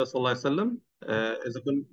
صلى الله عليه وسلم آه، إذا كنت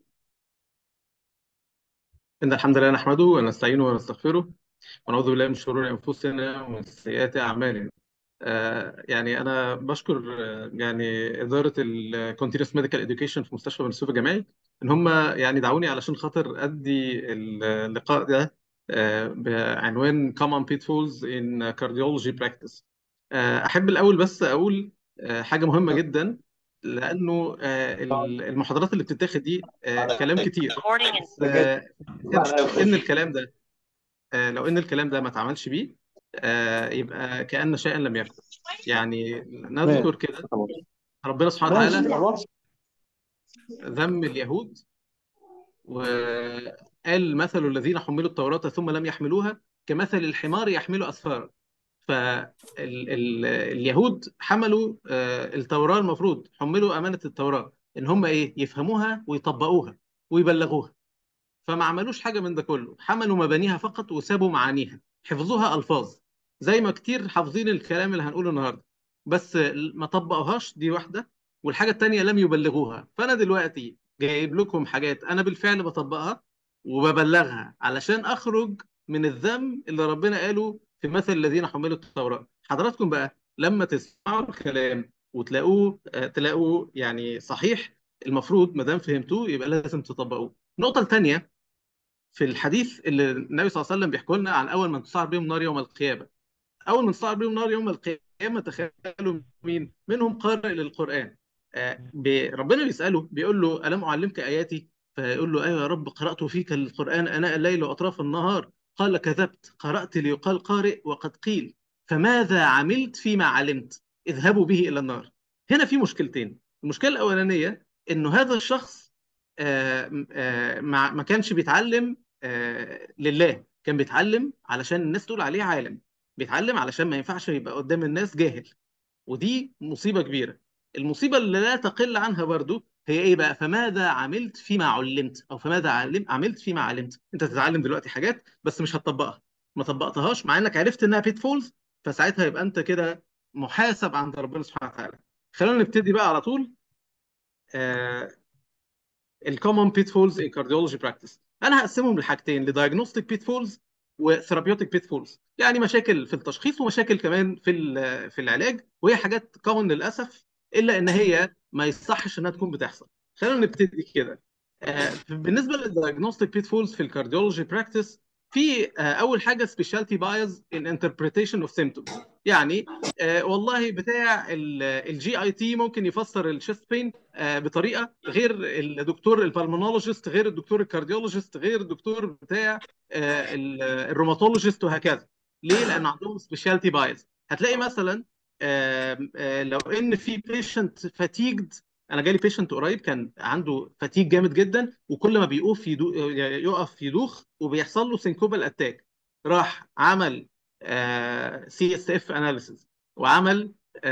إن الحمد لله نحمده ونستعينه ونستغفره ونعوذ بالله من شرور أنفسنا ومن سيئات أعمالنا آه، يعني أنا بشكر آه، يعني إدارة ال Continuous Medical Education في مستشفى بن سويف الجامعي إن هم يعني دعوني علشان خاطر أدي اللقاء ده آه، بعنوان Common Pitfalls in Cardiology Practice آه، أحب الأول بس أقول آه، حاجة مهمة جدا لأنه آه، ال- المحاضرات اللي بتتاخد دي آه، كلام كتير بس آه، لو إن الكلام ده آه، لو إن الكلام ده ما اتعملش بيه آه، يبقى كأن شيئا لم يكن يعني نذكر كده ربنا سبحانه وتعالى ذم اليهود وقال مثل الذين حملوا التوراة ثم لم يحملوها كمثل الحمار يحمل أسفارا فاليهود حملوا آه، التوراة المفروض حملوا أمانة التوراة إن هم إيه يفهموها ويطبقوها ويبلغوها فما عملوش حاجة من ده كله حملوا مبانيها فقط وسابوا معانيها حفظوها ألفاظ زي ما كتير حافظين الكلام اللي هنقوله النهاردة بس ما طبقوهاش دي واحدة والحاجة التانية لم يبلغوها فأنا دلوقتي جايب لكم حاجات أنا بالفعل بطبقها وببلغها علشان أخرج من الذم اللي ربنا قاله في مثل الذين حملوا التوراة حضراتكم بقى لما تسمعوا الكلام وتلاقوه آه، تلاقوه يعني صحيح المفروض ما دام فهمتوه يبقى لازم تطبقوه النقطة الثانية في الحديث اللي النبي صلى الله عليه وسلم بيحكوا لنا عن أول من تصعد بهم نار يوم القيامة اول ما تصعد بهم نار يوم القيامه تخيلوا مين منهم قارئ للقران آه، ب- ربنا بيساله بيقول له الم اعلمك اياتي فيقول له ايوه يا رب قرات فيك القران اناء الليل واطراف النهار قال كذبت قرات ليقال قارئ وقد قيل فماذا عملت فيما علمت اذهبوا به الى النار هنا في مشكلتين المشكله الاولانيه انه هذا الشخص آه، آه، ما ما كانش بيتعلم آه، لله كان بيتعلم علشان الناس تقول عليه عالم بيتعلم علشان ما ينفعش يبقى قدام الناس جاهل ودي مصيبة كبيرة المصيبة اللي لا تقل عنها برضو هي ايه بقى فماذا عملت فيما علمت او فماذا علم عملت فيما علمت انت تتعلم دلوقتي حاجات بس مش هتطبقها ما طبقتهاش مع انك عرفت انها بيت فولز فساعتها يبقى انت كده محاسب عند ربنا سبحانه وتعالى خلونا نبتدي بقى على طول آه الكومن بيتفولز ان كارديولوجي براكتس انا هقسمهم لحاجتين لدايجنوستيك بيتفولز وثيرابيوتيك بيتفولز يعني مشاكل في التشخيص ومشاكل كمان في ال- في العلاج وهي حاجات كومن للاسف الا ان هي ما يصحش انها تكون بتحصل خلينا نبتدي كده آه، بالنسبه للدايجنوستيك بيتفولز في الكارديولوجي براكتس في آه، اول حاجه سبيشالتي بايز ان انتربريتيشن اوف سيمبتومز يعني آه، والله بتاع الجي اي تي ممكن يفسر الشيست بين بطريقه غير الدكتور البالمونولوجيست غير الدكتور الكارديولوجيست غير الدكتور بتاع آه، ال- الروماتولوجيست وهكذا ليه؟ لان عندهم سبيشالتي بايز هتلاقي مثلا آم، آه، لو ان في بيشنت فاتيجد انا جالي بيشنت قريب كان عنده فاتيج جامد جدا وكل ما بيقف يدو... يقف يدوخ وبيحصل له سينكوبال اتاك راح عمل سي اس اف اناليسيس وعمل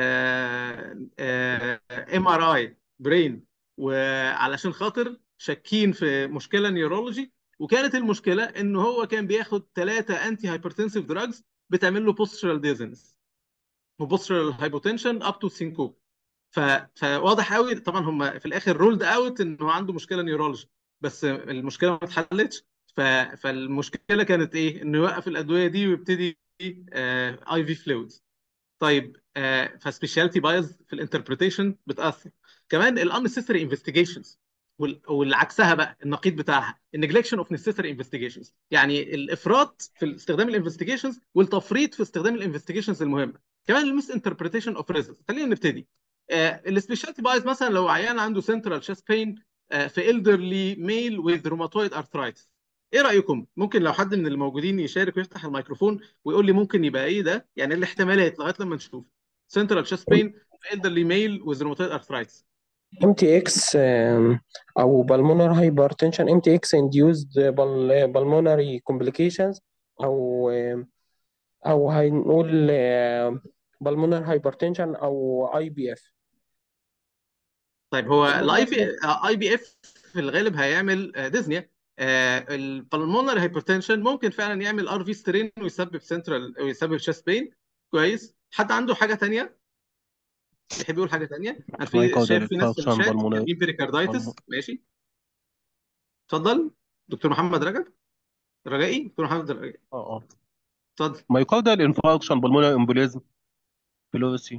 ام ار اي برين وعلشان خاطر شاكين في مشكله نيورولوجي وكانت المشكله ان هو كان بياخد ثلاثه انتي هايبرتنسيف دراجز بتعمل له بوسترال ديزنس وبوسترال هايبوتنشن اب تو سينكوب ف... فواضح قوي طبعا هم في الاخر رولد اوت انه عنده مشكله نيورولوجي بس المشكله ما اتحلتش ف... فالمشكله كانت ايه؟ انه يوقف الادويه دي ويبتدي اي في فلويدز طيب آه فسبيشاليتي بايز في الانتربريتيشن بتاثر كمان الانسيسري انفستيجيشنز والعكسها بقى النقيض بتاعها النجلكشن اوف نيسيسري انفستيجيشنز يعني الافراط في استخدام الانفستيجيشنز والتفريط في استخدام الانفستيجيشنز المهمه كمان المس انتربريتيشن اوف ريزلتس خلينا نبتدي آه السبيشاليتي بايز مثلا لو عيان عنده سنترال شيست بين آه في elderly ميل with روماتويد arthritis ايه رايكم ممكن لو حد من الموجودين يشارك ويفتح الميكروفون ويقول لي ممكن يبقى ايه ده يعني الاحتمالات لغايه لما نشوف سنترال شيست بين في elderly ميل with روماتويد arthritis ام تي اكس او بالمونر هايبرتنشن ام تي اكس انديوزد بالمونري كومبليكيشنز او آم، او هنقول بالمونر هايبرتنشن او اي بي اف طيب هو الاي بي اي بي اف في الغالب هيعمل آه، ديزنيا البلمونري هايبرتنشن ممكن فعلا يعمل ار في سترين ويسبب سنترال ويسبب شيست بين كويس حد عنده حاجه تانية يحب يقول حاجه ثانيه انا في مايكاردال شايف في ناس في انفاركشن الشات بالمونري كاتبين بيريكاردايتس ماشي اتفضل دكتور محمد رجب رجائي دكتور محمد رجائي اه اه اتفضل مايكاردال انفاركشن بالمونري امبوليزم فيلوسي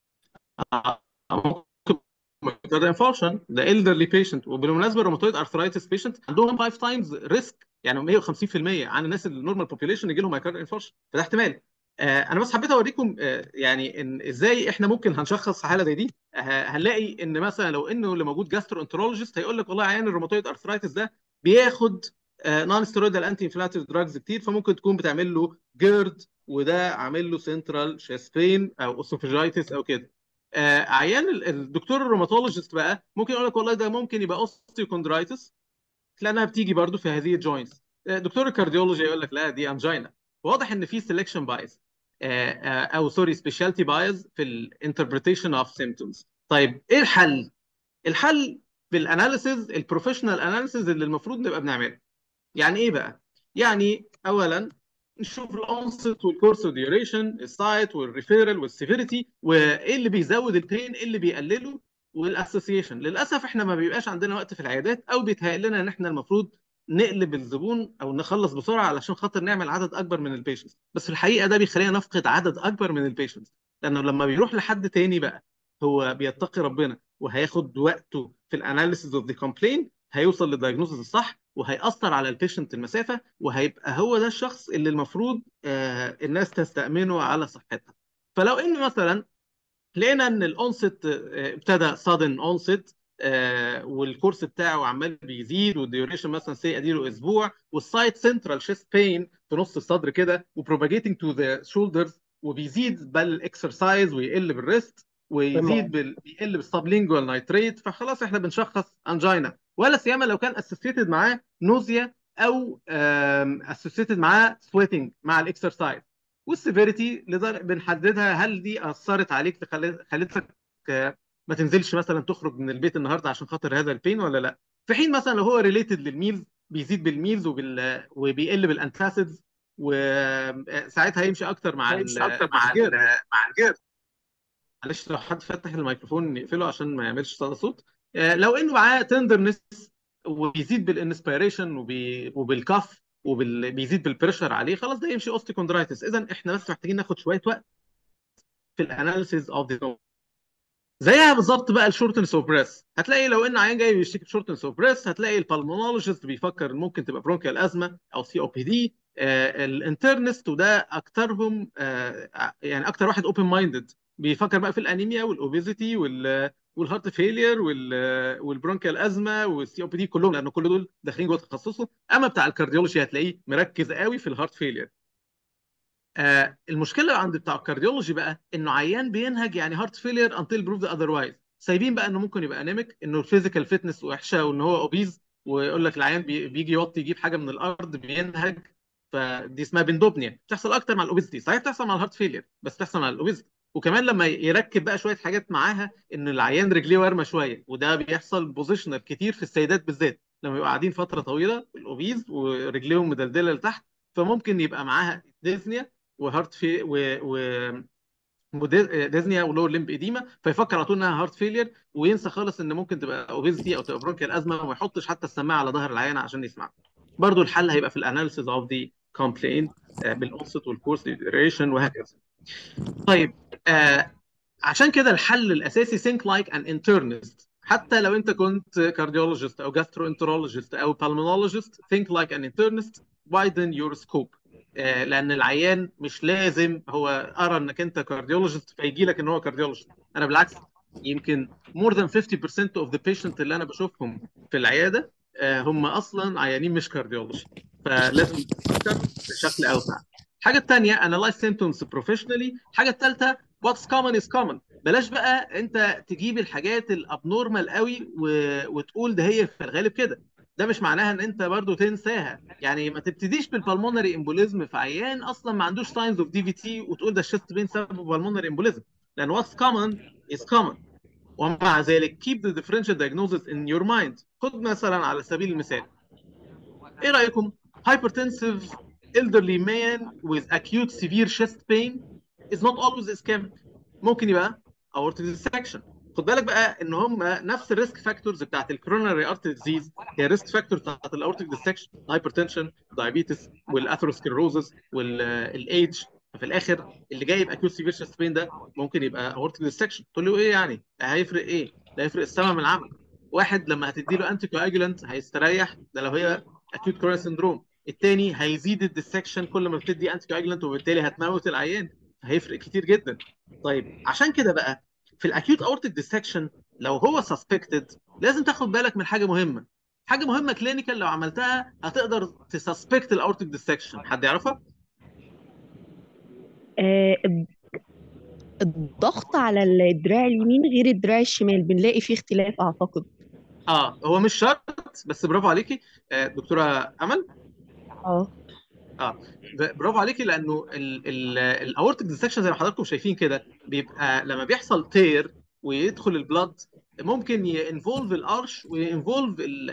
ممكن مايكاردال انفاركشن ده elderly patient وبالمناسبه الروماتويد ارثرايتس بيشنت عندهم 5 تايمز ريسك يعني 150% عن الناس النورمال بوبيليشن يجي لهم مايكاردال انفاركشن فده احتمال آه انا بس حبيت اوريكم آه يعني ان ازاي احنا ممكن هنشخص حاله زي دي آه هنلاقي ان مثلا لو انه اللي موجود جاسترو انترولوجيست هيقول لك والله عيان الروماتويد ارثرايتس ده بياخد نون ستيرويدال انتي انفلاتوري دراجز كتير فممكن تكون بتعمل له جيرد وده عامل له سنترال شيست بين او اوسوفيجايتس او كده آه عيان ال- الدكتور الروماتولوجيست بقى ممكن يقول لك والله ده ممكن يبقى اوستيوكوندرايتس لانها بتيجي برضو في هذه الجوينتس دكتور الكارديولوجي يقول لك لا دي انجينا واضح ان في سelection بايز او سوري سبيشالتي بايز في الانتربريتيشن اوف سيمبتومز طيب ايه الحل الحل بالاناليسز البروفيشنال اناليسز اللي المفروض نبقى بنعملها يعني ايه بقى يعني اولا نشوف الانست والكورس والديوريشن السايت والريفيرال والسيفيريتي وايه اللي بيزود البين ايه اللي بيقلله والاسوسيشن للاسف احنا ما بيبقاش عندنا وقت في العيادات او بيتهيأ لنا ان احنا المفروض نقلب الزبون او نخلص بسرعه علشان خاطر نعمل عدد اكبر من البيشنتس بس في الحقيقه ده بيخلينا نفقد عدد اكبر من البيشنتس لانه لما بيروح لحد تاني بقى هو بيتقي ربنا وهياخد وقته في الاناليسيز اوف ذا كومبلين هيوصل للدايجنوزز الصح وهيأثر على البيشنت المسافه وهيبقى هو ده الشخص اللي المفروض آه الناس تستأمنه على صحتها فلو ان مثلا لقينا ان الاونست ابتدى sudden onset آه، والكورس بتاعه عمال بيزيد والديوريشن مثلا سي اديله اسبوع والسايت سنترال شيست بين في نص الصدر كده وبروباجيتنج تو ذا شولدرز وبيزيد بالاكسرسايز ويقل بالريست ويزيد بال... بيقل بالسبلينجوال نايتريت فخلاص احنا بنشخص انجينا ولا سيما لو كان اسوسيتد معاه نوزيا او اسوسيتد معاه سويتنج مع الاكسرسايز والسيفيريتي لدرجه بنحددها هل دي اثرت عليك تخلي- خلتك آه، ما تنزلش مثلا تخرج من البيت النهارده عشان خاطر هذا البين ولا لا في حين مثلا لو هو ريليتد للميلز بيزيد بالميلز وبال وبيقل بالانتاسيدز وساعتها هيمشي اكتر مع ال مع الجير مع الجير معلش لو حد فتح الميكروفون نقفله عشان ما يعملش صدى صوت آه، لو انه معاه تندرنس وبيزيد بالانسبيريشن وبي... وبالكف وبيزيد بالبريشر عليه خلاص ده يمشي اوستيكوندرايتس اذا احنا بس محتاجين ناخد شويه وقت في الاناليسيز اوف ذا زيها بالظبط بقى الشورتنس اوف بريس هتلاقي لو ان عيان جاي بيشتكي بشورتنس اوف بريس هتلاقي البلمونولوجيست بيفكر ممكن تبقى برونكيال ازمه او سي او بي دي الانترنست وده اكترهم آه، يعني اكتر واحد اوبن مايندد بيفكر بقى في الانيميا والاوبيزيتي وال والهارت فيلير وال والبرونكيال ازمه والسي او بي دي كلهم لان كل دول داخلين جوه تخصصه اما بتاع الكارديولوجي هتلاقيه مركز قوي في الهارت فيلير آه المشكله عند بتاع الكارديولوجي بقى انه عيان بينهج يعني هارت فيلير انتل بروفد اذروايز سايبين بقى انه ممكن يبقى انيميك انه الفيزيكال فيتنس وحشه وان هو اوبيز ويقول لك العيان بي- بيجي يوطي يجيب حاجه من الارض بينهج فدي اسمها بندوبنيا بتحصل اكتر مع الاوبيزيتي صحيح بتحصل مع الهارت فيلير بس بتحصل مع الاوبيزيتي وكمان لما يركب بقى شويه حاجات معاها ان العيان رجليه وارمه شويه وده بيحصل بوزيشنال كتير في السيدات بالذات لما يبقوا قاعدين فتره طويله الاوبيز ورجليهم مدلدله لتحت فممكن يبقى معاها ديزنيا وهارت في و... و... ودي- ديزنيا ولور ليمب اديما فيفكر على طول انها هارت فيلير وينسى خالص ان ممكن تبقى اوبيزيتي او تبقى برونكيال ازمه وما يحطش حتى السماعه على ظهر العيان عشان يسمع برضو الحل هيبقى في الاناليسيز اوف ذا كومبلين بالاونست والكورس ديوريشن وهكذا طيب آه عشان كده الحل الاساسي think like an internist حتى لو انت كنت كارديولوجيست او gastroenterologist او pulmonologist think like an internist widen your scope آه لان العيان مش لازم هو ارى انك انت كارديولوجيست فيجي لك ان هو كارديولوجيست انا بالعكس يمكن more than 50% of the patient اللي انا بشوفهم في العياده آه هم اصلا عيانين مش كارديولوجي فلازم تفكر بشكل اوسع الحاجه الثانيه analyze symptoms professionally الحاجه الثالثه what's common is common بلاش بقى انت تجيب الحاجات الابنورمال قوي و... وتقول ده هي في الغالب كده ده مش معناها ان انت برضو تنساها يعني ما تبتديش بالبلمونري امبوليزم في عيان اصلا ما عندوش ساينز اوف دي في تي وتقول ده الشيست بين سببه بالمونري امبوليزم لان what's common is common ومع ذلك keep the differential diagnosis in your mind خد مثلا على سبيل المثال ايه رايكم hypertensive elderly man with acute severe chest pain is not always ischemic ممكن يبقى اورتيك ديسكشن خد بالك بقى ان هم نفس الريسك فاكتورز بتاعت الكوروناري ارتري ديزيز هي الريسك فاكتور بتاعت الاورتيك ديسكشن هايبرتنشن دايابيتس والاثيروسكلروزس والايدج ففي الاخر اللي جاي باكيوت سيفير شيست بين ده ممكن يبقى اورتيك ديسكشن تقول له ايه يعني هيفرق ايه ده هيفرق السما من العمل واحد لما هتدي له انتي كواجولانت هيستريح ده لو هي اكيوت كوروناري سندروم التاني هيزيد الديسكشن كل ما بتدي انتي كواجولانت وبالتالي هتموت العيان هيفرق كتير جدا طيب عشان كده بقى في الاكيوت اورتيك ديسكشن لو هو سسبكتد لازم تاخد بالك من حاجه مهمه حاجه مهمه كلينيكال لو عملتها هتقدر تسسبكت الاورتيك ديسكشن حد يعرفها آه، الضغط على الدراع اليمين غير الدراع الشمال بنلاقي فيه اختلاف اعتقد اه هو مش شرط بس برافو عليكي آه، دكتوره امل اه اه ب- برافو عليكي لانه الاورتيك ديسكشن زي ما حضراتكم شايفين كده بيبقى لما بيحصل تير ويدخل البلاد ممكن ينفولف الارش وينفولف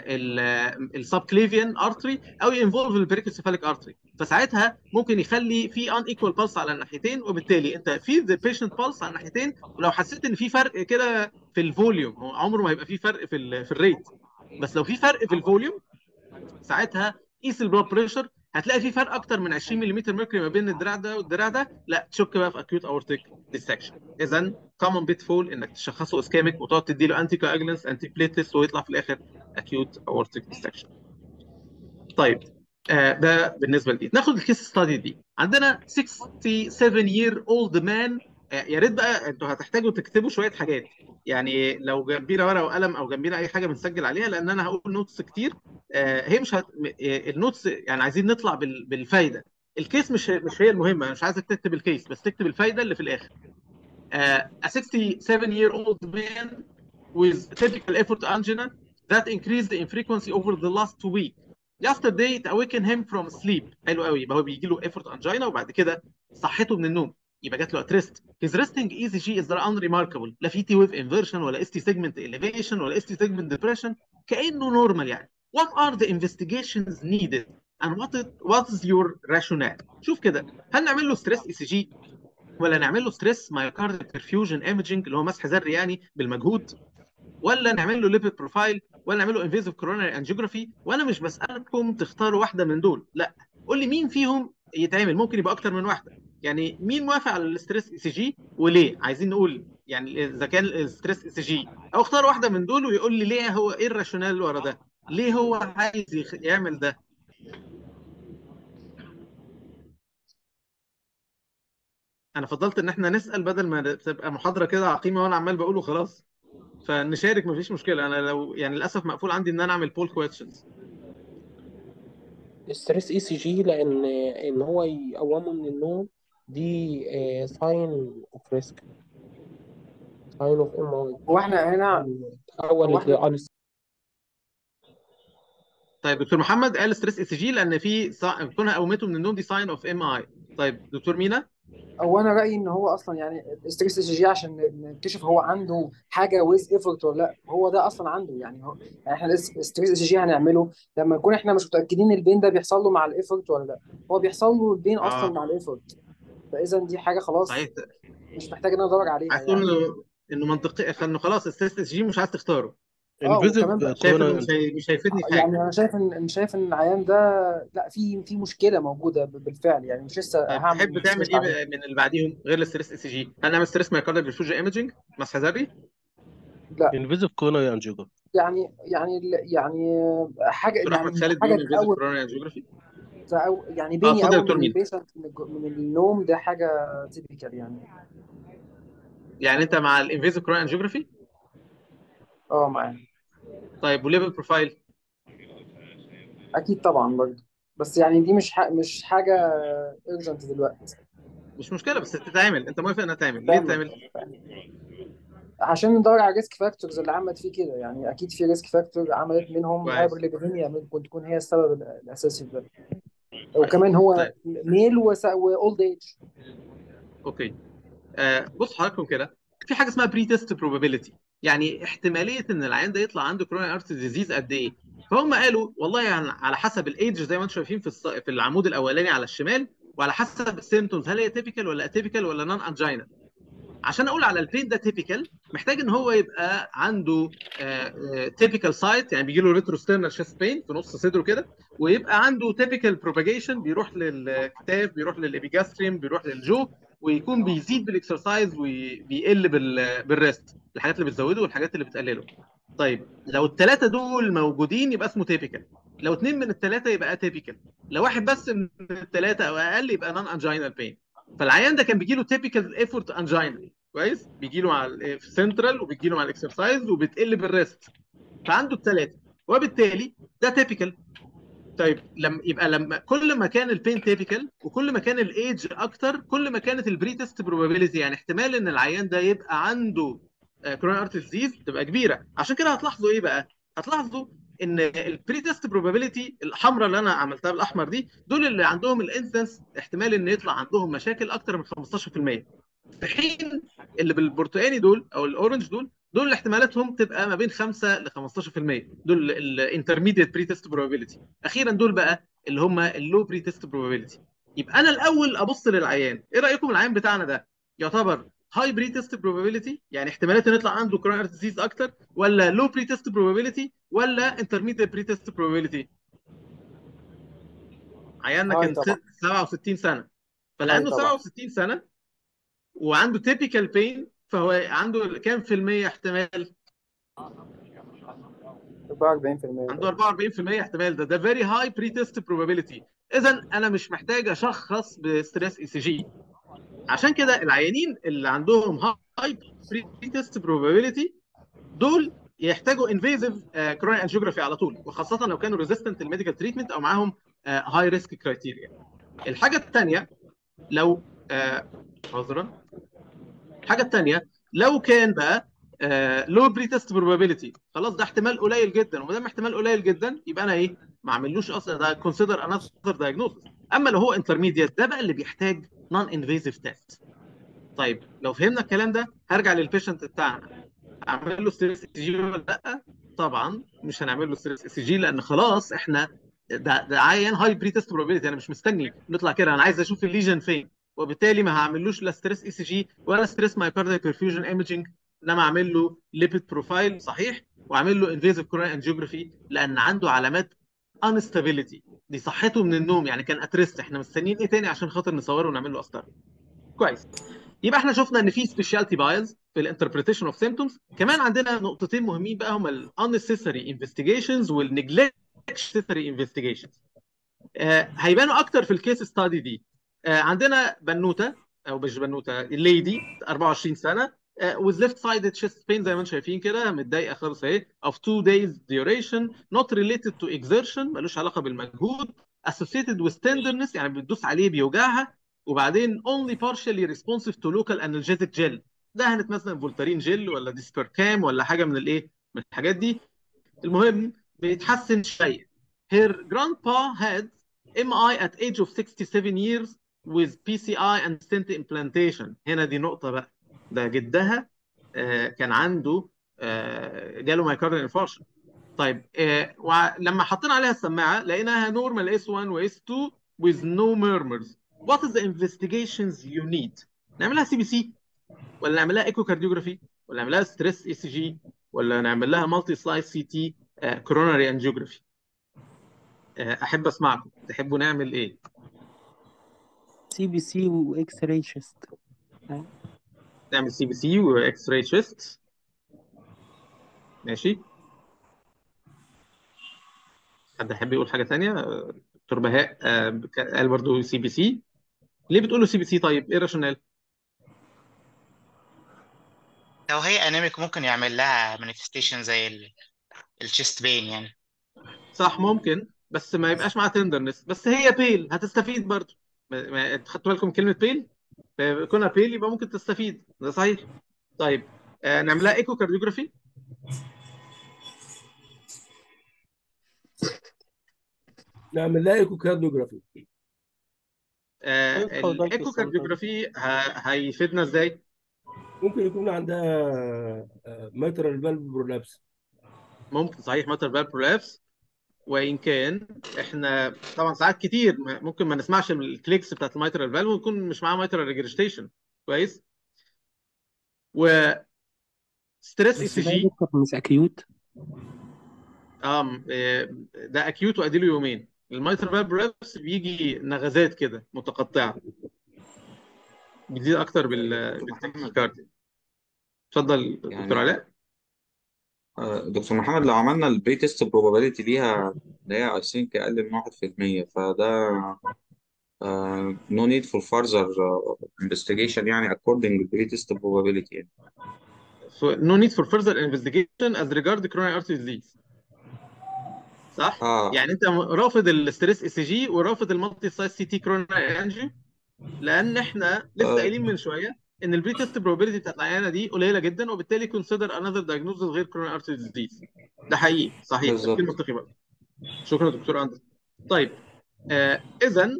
السبكليفيان ارتري او ينفولف البريكوسيفاليك ارتري فساعتها ممكن يخلي في ان ايكوال بالس على الناحيتين وبالتالي انت في ذا بيشنت بالس على الناحيتين ولو حسيت ان في فرق كده في الفوليوم هو عمره ما هيبقى في فرق في ال في الريت بس لو في فرق في الفوليوم ساعتها قيس البلاد بريشر هتلاقي في فرق اكتر من 20 ملم ميركوري ما بين الدراع ده والدراع ده لا تشك بقى في اكيوت اورتيك ديسكشن اذا كومن بيت فول انك تشخصه اسكاميك وتقعد تدي له انتي كواجلنس انتي بليتلس ويطلع في الاخر اكيوت اورتيك ديسكشن طيب آه ده بالنسبه لدي ناخد الكيس ستادي دي عندنا 67 year old man آه يا ريت بقى انتوا هتحتاجوا تكتبوا شويه حاجات يعني لو جنبينا ورقه وقلم او جنبينا اي حاجه بنسجل عليها لان انا هقول نوتس كتير آه هي مش هت... آه النوتس يعني عايزين نطلع بال... بالفايده الكيس مش مش هي المهمه انا مش عايزك تكتب الكيس بس تكتب الفايده اللي في الاخر آه a 67 year old man with typical effort angina that increased in frequency over the last two weeks yesterday it awakened him from sleep حلو قوي يبقى هو بيجي له effort angina وبعد كده صحته من النوم يبقى جات له اتريست his resting ECG is unremarkable لا في تي ويف انفرشن ولا اس تي سيجمنت elevation ولا اس تي سيجمنت ديبريشن كانه نورمال يعني what are the investigations needed and what is, what is your rationale شوف كده هل نعمل له ستريس اي سي جي ولا نعمل له ستريس مايوكارد برفيوجن ايمجنج اللي هو مسح ذري يعني بالمجهود ولا نعمل له ليبيد بروفايل ولا نعمل له انفيزيف كوروناري انجيوجرافي وانا مش بسالكم تختاروا واحده من دول لا قول لي مين فيهم يتعمل ممكن يبقى اكتر من واحده يعني مين موافق على الاستريس اي سي جي وليه عايزين نقول يعني اذا كان الاستريس اي سي جي او اختار واحده من دول ويقول لي ليه هو ايه الراشونال اللي ورا ده ليه هو عايز يخ- يعمل ده انا فضلت ان احنا نسال بدل ما تبقى محاضره كده عقيمه وانا عمال بقوله خلاص فنشارك مفيش مشكله انا لو يعني للاسف مقفول عندي ان انا اعمل بول كويشنز الستريس اي سي جي لان ان هو يقومه من النوم دي ساين اوف ريسك ساين اوف ام اي هو احنا هنا تحول هو احنا ل طيب دكتور محمد قال ستريس اي سي جي لان في سا... كونها قومته من النوم دي ساين اوف ام اي طيب دكتور مينا هو انا رايي ان هو اصلا يعني ستريس اس جي عشان نكتشف هو عنده حاجه ويز ايفورت ولا لا هو ده اصلا عنده يعني هو يعني احنا ستريس اس جي هنعمله لما نكون احنا مش متاكدين البين ده بيحصل له مع الايفورت ولا لا هو بيحصل له البين اصلا اه مع الايفورت فاذا دي حاجه خلاص صحيح مش محتاج ان انا ادور عليها عايز تقول يعني انه انه منطقي انه خلاص الستريس اس جي مش عايز تختاره اه انفيزيف وكمان بقى شايف انه كورونا مش هي... مش هيفيدني في حاجه يعني انا شايف ان أنا شايف ان العيان ده لا في في مشكله موجوده بالفعل يعني مش لسه طيب هعمل تحب تعمل ستريس ايه عليه بقى من اللي بعديهم غير الستريس اس جي هل نعمل ستريس مايكاردال برفيوجن ايمجنج مسح ذري لا انفيزيف كورونا انجيوجرافي يعني يعني يعني حاجه دكتور احمد يعني خالد حاجه بيقول انفيزيف تقوم كوروناري انجيوجرافي فأو يعني اه بيني اتفضل يا قوي دكتور من مينا البيشنت من الج- من النوم ده حاجه تيبيكال يعني يعني انت مع الانفيزيف كوروناري انجيوجرافي اه معايا طيب وليفل بروفايل اكيد طبعا برضه بس يعني دي مش ح... مش حاجه ايرجنت دلوقتي مش مشكله بس تتعمل انت موافق انها تعمل ليه فاهمك تعمل فاهمك. عشان ندور على الريسك فاكتورز اللي عملت فيه كده يعني اكيد في ريسك فاكتور عملت منهم كويس هايبرليبيديميا ممكن تكون هي السبب الاساسي في ده كويس وكمان هو طيب ميل واولد ايج اوكي آه بص حضراتكم كده في حاجه اسمها بري تيست بروبابيلتي يعني احتماليه ان العيان ده يطلع عنده كوروناري ارتري ديزيز قد ايه فهم قالوا والله يعني على حسب الايدج زي ما انتم شايفين في الص... في العمود الاولاني على الشمال وعلى حسب السيمتومز هل هي تيبيكال ولا اتيبيكال ولا نون انجينا عشان اقول على البين ده تيبيكال محتاج ان هو يبقى عنده تيبيكال سايت يعني بيجي له ريتروسترنال شيست بين في نص صدره كده ويبقى عنده تيبيكال بروباجيشن بيروح للكتاف بيروح للابيجاستريم بيروح للجو ويكون بيزيد بالاكسرسايز وبيقل بال- بالريست الحاجات اللي بتزوده والحاجات اللي بتقلله طيب لو الثلاثه دول موجودين يبقى اسمه تيبيكال لو اثنين من الثلاثه يبقى اتيبيكال لو واحد بس من الثلاثه او اقل يبقى نون انجينال بين فالعيان ده كان بيجي له تيبيكال ايفورت انجينال كويس بيجي له مع السنترال وبيجي له مع الاكسرسايز وبتقل بالريست فعنده الثلاثه وبالتالي ده تيبيكال طيب لما يبقى لما كل ما كان البين تيبيكال وكل ما كان الايدج اكتر كل ما كانت البري تيست بروبابيلتي يعني احتمال ان العيان ده يبقى عنده كوروناري ارتري ديزيز تبقى كبيره عشان كده هتلاحظوا ايه بقى هتلاحظوا ان البري تيست بروبابيلتي الحمراء اللي انا عملتها بالاحمر دي دول اللي عندهم الانسنس احتمال ان يطلع عندهم مشاكل اكتر من 15% في حين اللي بالبرتقاني دول او الاورنج دول دول احتمالاتهم تبقى ما بين 5 ل 15% دول الانترميديت بري تيست بروبابيلتي اخيرا دول بقى اللي هم اللو بري تيست بروبابيلتي يبقى انا الاول ابص للعيان ايه رايكم العيان بتاعنا ده يعتبر هاي بري تيست بروبابيلتي يعني احتمالات ان يطلع عنده كوروناري ديزيز اكتر ولا لو بري تيست بروبابيلتي ولا انترميديت بري تيست بروبابيلتي عياننا هاي كان طبعا ست- 67 سنه هاي فلانه طبعا 67 سنه وعنده تيبيكال بين فهو عنده كام في المية احتمال 44% عنده 44% احتمال ده ده فيري هاي بري تيست بروبابيلتي اذا انا مش محتاج اشخص بستريس اي سي جي عشان كده العيانين اللي عندهم هاي بري تيست بروبابيلتي دول يحتاجوا انفيزيف كروني انجيوجرافي على طول وخاصه لو كانوا ريزيستنت الميديكال تريتمنت او معاهم هاي ريسك كرايتيريا الحاجه الثانيه لو آه، عذرا الحاجه الثانيه لو كان بقى لو بري تيست بروبابيلتي خلاص ده احتمال قليل جدا وما دام احتمال قليل جدا يبقى انا ايه ما اعملوش اصلا ده كونسيدر انذر دايجنوستس اما لو هو انترميديت ده بقى اللي بيحتاج نون انفيزيف تيست طيب لو فهمنا الكلام ده هرجع للبيشنت بتاعنا اعمل له ستريس اي جي ولا لا طبعا مش هنعمل له ستريس اي جي لان خلاص احنا ده ده عيان هاي بري تيست بروبابيلتي انا مش مستني نطلع كده انا عايز اشوف الليجن فين وبالتالي ما هعملوش لا ستريس اي سي جي ولا ستريس مايكارديال بيرفيوجن ايمجنج انما اعمل له ليبيد بروفايل صحيح واعمل له انفيزيف كوروناري انجيوجرافي لان عنده علامات انستابيليتي دي صحته من النوم يعني كان اتريست احنا مستنيين ايه تاني عشان خاطر نصوره ونعمل له قسطره كويس يبقى احنا شفنا ان في سبيشالتي بايز في الانتربريتيشن اوف سيمبتومز كمان عندنا نقطتين مهمين بقى هما الانسيسري انفستيجيشنز والنجلكتري انفستيجيشنز هيبانوا اكتر في الكيس ستادي دي آه، عندنا بنوته او مش بنوته الليدي 24 سنه with left sided chest pain زي ما انتم شايفين كده متضايقه خالص اهي of two days duration not related to exertion ملوش علاقه بالمجهود associated with tenderness يعني بتدوس عليه بيوجعها وبعدين only partially responsive to local analgesic gel دهنت مثلا فولتارين جل ولا ديسبركام ولا حاجه من الايه من الحاجات دي المهم بيتحسن شويه her grandpa had MI at age of 67 years with PCI and stent implantation هنا دي نقطة بقى ده جدها آه، كان عنده آه، جاله مايكارديال انفارشن طيب آه، ولما حطينا عليها السماعة لقيناها نورمال S1 و S2 with no murmurs what is the investigations you need نعملها سي بي سي ولا نعملها ايكو كارديوجرافي ولا نعملها ستريس اي سي جي ولا نعمل لها مالتي سلايس سي تي كوروناري انجيوجرافي احب اسمعكم تحبوا نعمل ايه سي بي سي واكس راي شيست نعمل سي بي سي واكس راي تشيست ماشي حد يحب يقول حاجه ثانيه دكتور بهاء آه، قال برضو سي بي سي ليه بتقولوا سي بي سي طيب ايه الراشونال لو هي انيميك ممكن يعمل لها مانيفستيشن زي ال- الشيست بين يعني صح ممكن بس ما يبقاش معاها تندرنس بس هي بيل هتستفيد برضو ما- ما- خدتوا بالكم من كلمه بيل كونها بيل يبقى ممكن تستفيد ده صحيح طيب آه، نعملها ايكو كارديوجرافي نعمل لها ايكو كارديوجرافي آه، يدخل ضغط الايكو السرطان كارديوجرافي ه- هيفيدنا ازاي ممكن يكون عندها ماترال فالف برولابس ممكن صحيح ماتر فالف برولابس وان كان احنا طبعا ساعات كتير ما- ممكن ما نسمعش من الكليكس بتاعت الميترال فالف ويكون مش معاه ميترال ريجريشتيشن كويس و ستريس اي بس سي ده يا جي دكتور مش اكيوت اه ده اكيوت واديله يومين المايتر فالف بريبس بيجي نغزات كده متقطعه بتزيد اكتر بال بالتكيكارديا اتفضل دكتور يعني علاء آه، دكتور محمد لو عملنا البري تيست probability ليها اللي هي I think أقل من 1% فده uh, no need for further uh, investigation يعني according to pre test probability يعني so no need for further investigation as regard coronary artery disease صح؟ اه يعني انت رافض الستريس اي سي جي ورافض المالتي سايز سي تي كوروناري انجيو لان احنا لسه آه، قايلين من شويه ان البري تيست probability بتاعت العيانه دي قليله جدا وبالتالي consider another diagnosis غير coronary artery disease ده حقيقي صحيح تفكير بالظبط منطقي برضه شكرا دكتور اندرس طيب آه اذا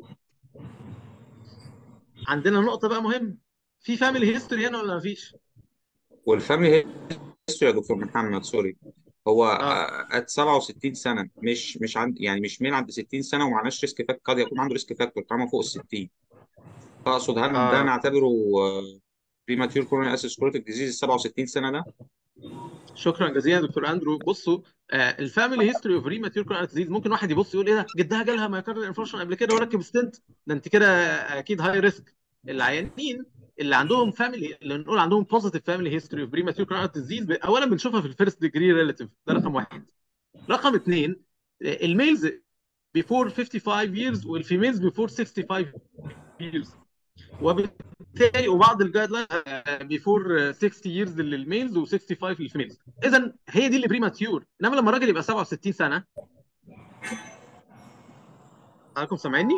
عندنا نقطه بقى مهمه في فاميلي هيستوري هنا ولا مفيش؟ والفاميلي هيستوري يا دكتور محمد سوري هو اه ات 67 سنه مش مش عند يعني مش ميل عند 60 سنه ومعناش ريسك فاكتور قد يكون عنده ريسك فاكتور طالما فوق ال 60 فاقصد هل ده اه نعتبره بريماتيور كوروني اسيسكروتيك ديزيز 67 سنه ده شكرا جزيلا دكتور اندرو بصوا آه الفاميلي هيستوري اوف ريماتيور كوروناري ديزيز ممكن واحد يبص يقول ايه ده جدها جالها مايكاردال انفاركشن قبل كده وركب ستنت ده انت كده اكيد هاي ريسك العيانين اللي عندهم فاميلي اللي نقول عندهم بوزيتيف فاميلي هيستوري اوف بريماتيور كوروناري ديزيز اولا بنشوفها في الفيرست ديجري ريلاتيف ده رقم واحد رقم اثنين الميلز before 55 years والفيميلز before 65 years وبالتالي وبعض الجايد لاين بيفور 60 years للميلز و65 للفيميلز اذا هي دي اللي بريماتيور انما لما الراجل يبقى 67 سنه حضراتكم سامعيني؟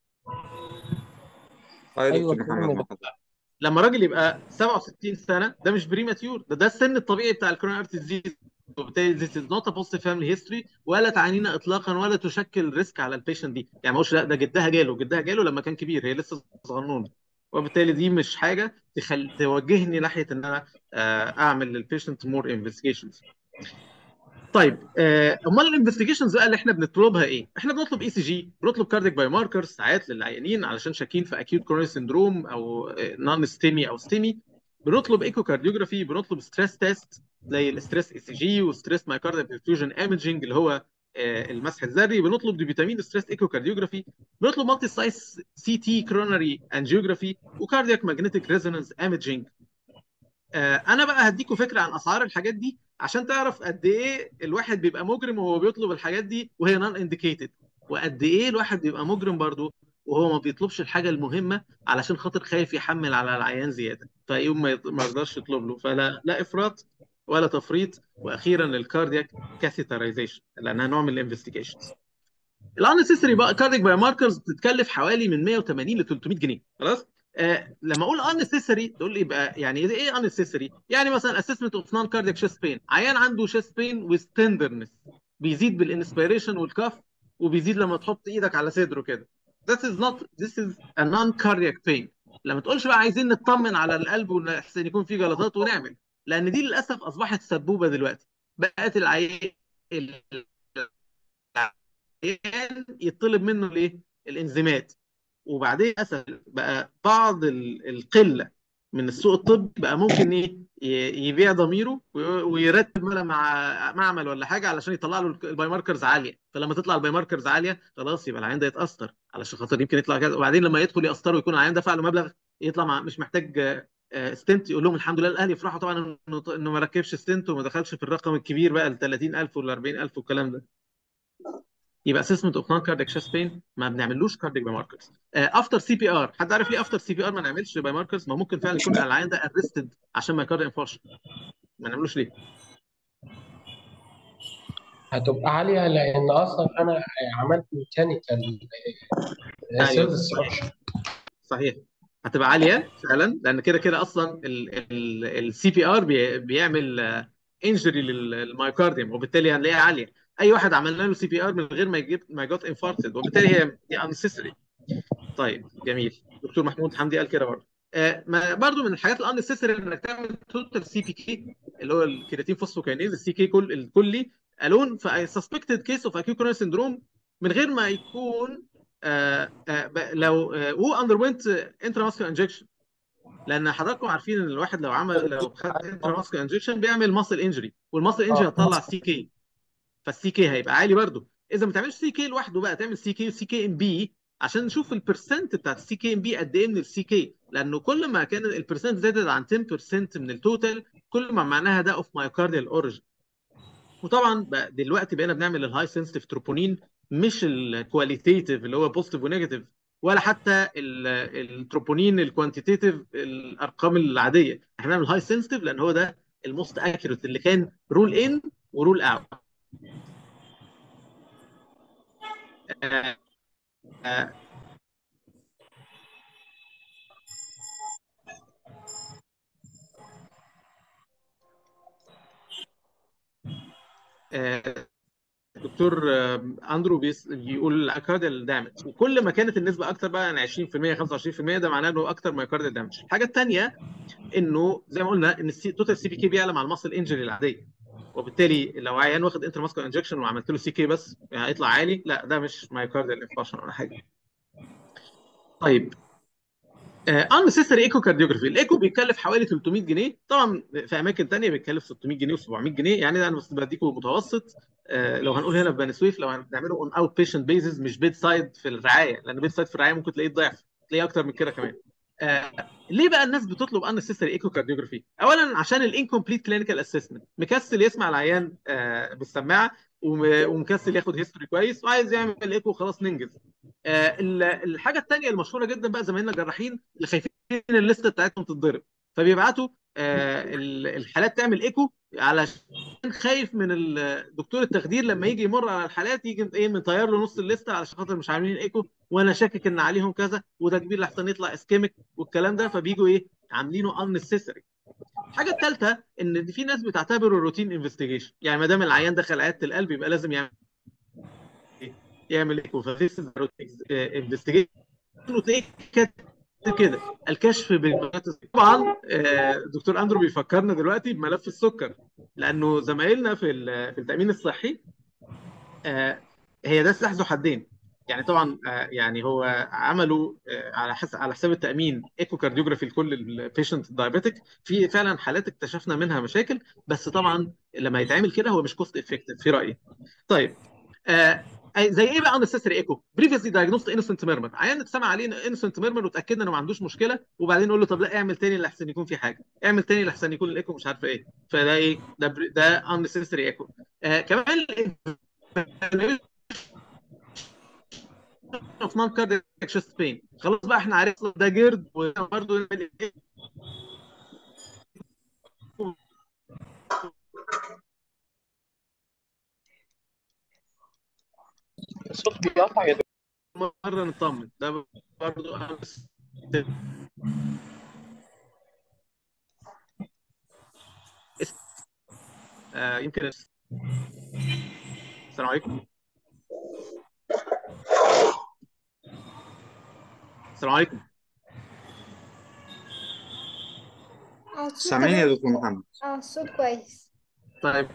اه يا ايوه دكتور فاهم محمد يا مع دكتور حضرتك لما الراجل يبقى 67 سنه ده مش بريماتيور ده ده السن الطبيعي بتاع الكوروناري ديزيز وبالتالي this is not a positive family history ولا تعنينا اطلاقا ولا تشكل ريسك على البيشنت دي يعني ما اقولش لا ده جدها جاله جدها جاله لما كان كبير هي لسه صغنونه وبالتالي دي مش حاجه تخل... توجهني ناحيه ان انا آه، اعمل للبيشنت مور انفستيجيشنز طيب آه، امال الانفستيجيشنز بقى اللي احنا بنطلبها ايه؟ احنا بنطلب اي سي جي بنطلب كارديك باي ماركرز ساعات للعيانين علشان شاكين في اكيوت كورونري سندروم او نون ستيمي او ستيمي بنطلب ايكو كارديوجرافي بنطلب ستريس تيست زي الاستريس اي سي جي وستريس مايكارديال برفيوجن ايمجنج اللي هو آه، المسح الذري بنطلب دوبيتامين ستريس ايكو كارديوجرافي بنطلب مالتي سايز سي تي كرونري انجيوجرافي وكاردياك ماجنتيك ريزونانس ايمجنج آه، انا بقى هديكوا فكره عن اسعار الحاجات دي عشان تعرف قد ايه الواحد بيبقى مجرم وهو بيطلب الحاجات دي وهي نون انديكيتد وقد ايه الواحد بيبقى مجرم برضه وهو ما بيطلبش الحاجه المهمه علشان خاطر خايف يحمل على العيان زياده فيقوم ما يط- ما يرضاش يطلب له فلا لا افراط ولا تفريط واخيرا الكاردياك كاثيترايزيشن لانها نوع من الانفستيجيشنز الانسيسري بقى كارديك باي ماركرز بتتكلف حوالي من 180 ل 300 جنيه خلاص آه لما اقول انسيسري تقول لي يبقى يعني ايه انسيسري يعني مثلا اسسمنت اوف نون كاردياك شيست بين عيان عنده شيست بين ويز تندرنس بيزيد بالانسبيريشن والكف وبيزيد لما تحط ايدك على صدره كده This is not this is a non-cardiac pain لما تقولش بقى عايزين نطمن على القلب ونحسن يكون في جلطات ونعمل لان دي للاسف اصبحت سبوبه دلوقتي بقت العيان العيان يطلب منه الايه الانزيمات وبعدين للاسف بقى بعض ال- القله من السوق الطبي بقى ممكن ايه ي- يبيع ضميره وي- ويرتب ملا مع معمل ولا حاجه علشان يطلع له الباي ماركرز عاليه فلما تطلع الباي ماركرز عاليه خلاص يبقى العيان ده يتاثر علشان خاطر يمكن يطلع كذا وبعدين لما يدخل يأثره ويكون العيان دفع له مبلغ يطلع مع مش محتاج ستنت يقول لهم الحمد لله الاهلي يفرحوا طبعا انه انه ما ركبش ستنت وما دخلش في الرقم الكبير بقى ال 30000 وال 40000 والكلام ده يبقى اسسمنت اوف نون كاردياك شيست بين ما بنعملوش كارديك باي ماركرز افتر سي بي ار حد عارف ليه افتر سي بي ار ما نعملش باي ماركرز ما ممكن فعلا يكون العيان ده ارستد عشان ما كارديك انفارشن ما نعملوش ليه هتبقى عالية لأن أصلا أنا عملت ميكانيكال ايوه سيلز ستراكشر صحيح هتبقى عاليه فعلا لان كده كده اصلا السي بي ار بيعمل انجري للمايوكارديوم وبالتالي هنلاقيها عاليه اي واحد عملنا له سي بي ار من غير ما يجيب ما جوت انفاركتد وبالتالي هي دي انسيسري طيب جميل دكتور محمود حمدي قال كده برضه آه ما برضه من الحاجات الانسيسري انك تعمل توتال سي بي كي اللي هو الكرياتين فوسفوكاينيز السي كي كل الكلي الون في سسبكتد كيس اوف اكيو كورونري سندروم من غير ما يكون آه آه ب- لو هو اندر وينت انترا ماسكولار انجكشن لان حضراتكم عارفين ان الواحد لو عمل لو خد انترا انجكشن بيعمل ماسل انجري والماسل انجري اه هتطلع سي كي فالسي كي هيبقى عالي برضه اذا ما تعملش سي كي لوحده بقى تعمل سي كي وسي كي ام بي عشان نشوف البرسنت بتاعت السي كي ام بي قد ايه من السي كي لانه كل ما كان البرسنت زادت عن 10% من التوتال كل ما معناها ده اوف مايوكارديال اوريجن وطبعا بقى دلوقتي بقينا بنعمل الهاي سنسيتيف تروبونين مش الكواليتيتيف اللي هو بوزيتيف ونيجاتيف ولا حتى التروبونين الكوانتيتيف الارقام العاديه احنا بنعمل هاي سنسيتيف لان هو ده الموست اكيوريت اللي كان رول ان ورول اوت آه آه آه دكتور آه، اندرو بيس بيقول الاكارديال دامج وكل ما كانت النسبه اكتر بقى يعني 20% 25% ده معناه انه اكتر مايوكارديال دامج الحاجه الثانيه انه زي ما قلنا ان التوتال سي بي كي بيعلى مع المصل انجري العاديه وبالتالي لو عيان واخد انتر ماسكو انجكشن وعملت له سي كي بس يعني هيطلع عالي لا ده مش مايوكارديال انفارشن ولا حاجه طيب unnecessary ايكو كارديوجرافي الايكو بيكلف حوالي 300 جنيه طبعا في اماكن ثانيه بيتكلف 600 جنيه و700 جنيه يعني ده انا بس بديكم متوسط آه، لو هنقول هنا في بني سويف لو هنعمله اون اوت بيشنت بيزز مش بيد سايد في الرعايه لان بيد سايد في الرعايه ممكن تلاقيه ضعف تلاقيه اكتر من كده كمان آه ليه بقى الناس بتطلب unnecessary ايكو كارديوجرافي اولا عشان الانكمبليت كلينيكال اسسمنت مكسل يسمع العيان آه بالسماعه وم- ومكسل ياخد هيستوري كويس وعايز يعمل ايكو وخلاص ننجز آه ال- الحاجه الثانيه المشهوره جدا بقى زمايلنا الجراحين اللي خايفين الليسته بتاعتهم تتضرب فبيبعتوا آه ال- الحالات تعمل ايكو علشان خايف من ال- دكتور التخدير لما يجي يمر على الحالات يجي ايه مطير له نص الليسته علشان خاطر مش عاملين ايكو وانا شاكك ان عليهم كذا وده كبير لحسن يطلع اسكيميك والكلام ده فبيجوا ايه عاملينه unnecessary الحاجه الثالثه ان في ناس بتعتبره روتين انفستيجيشن يعني ما دام العيان دخل عياده القلب يبقى لازم يعمل يعمل ايكو فذيس انفستيجيشن وتلاقيه كاتب كده الكشف بالبيانات طبعا آه، دكتور اندرو بيفكرنا دلوقتي بملف السكر لانه زمايلنا في ال- في التامين الصحي آه، هي ده سلاح ذو حدين يعني طبعا آه، يعني هو عملوا آه، على حسب على حساب التامين ايكو كارديوجرافي لكل البيشنت الدايابيتك في فعلا حالات اكتشفنا منها مشاكل بس طبعا لما يتعمل كده هو مش كوست افكتيف في رايي طيب آه أي- زي ايه بقى unnecessary ايكو بريفيسلي دايجنوست انسنت ميرمر عيان اتسمع عليه انسنت ميرمر وتاكدنا انه ما عندوش مشكله وبعدين نقول له طب لا اعمل تاني لحسن يكون في حاجه اعمل تاني لحسن يكون الايكو مش عارفه ايه فده ايه ده بري- ده unnecessary ايكو آه كمان في نون كاردياك شيست بين خلاص بقى احنا عرفنا ده جرد وبرضه نعمل إيه؟ الصوت بيقطع يا دكتور مره نطمن ده برضه آه يمكن السلام عليكم السلام عليكم اه الصوت سامعني يا تمام دكتور محمد اه الصوت كويس طيب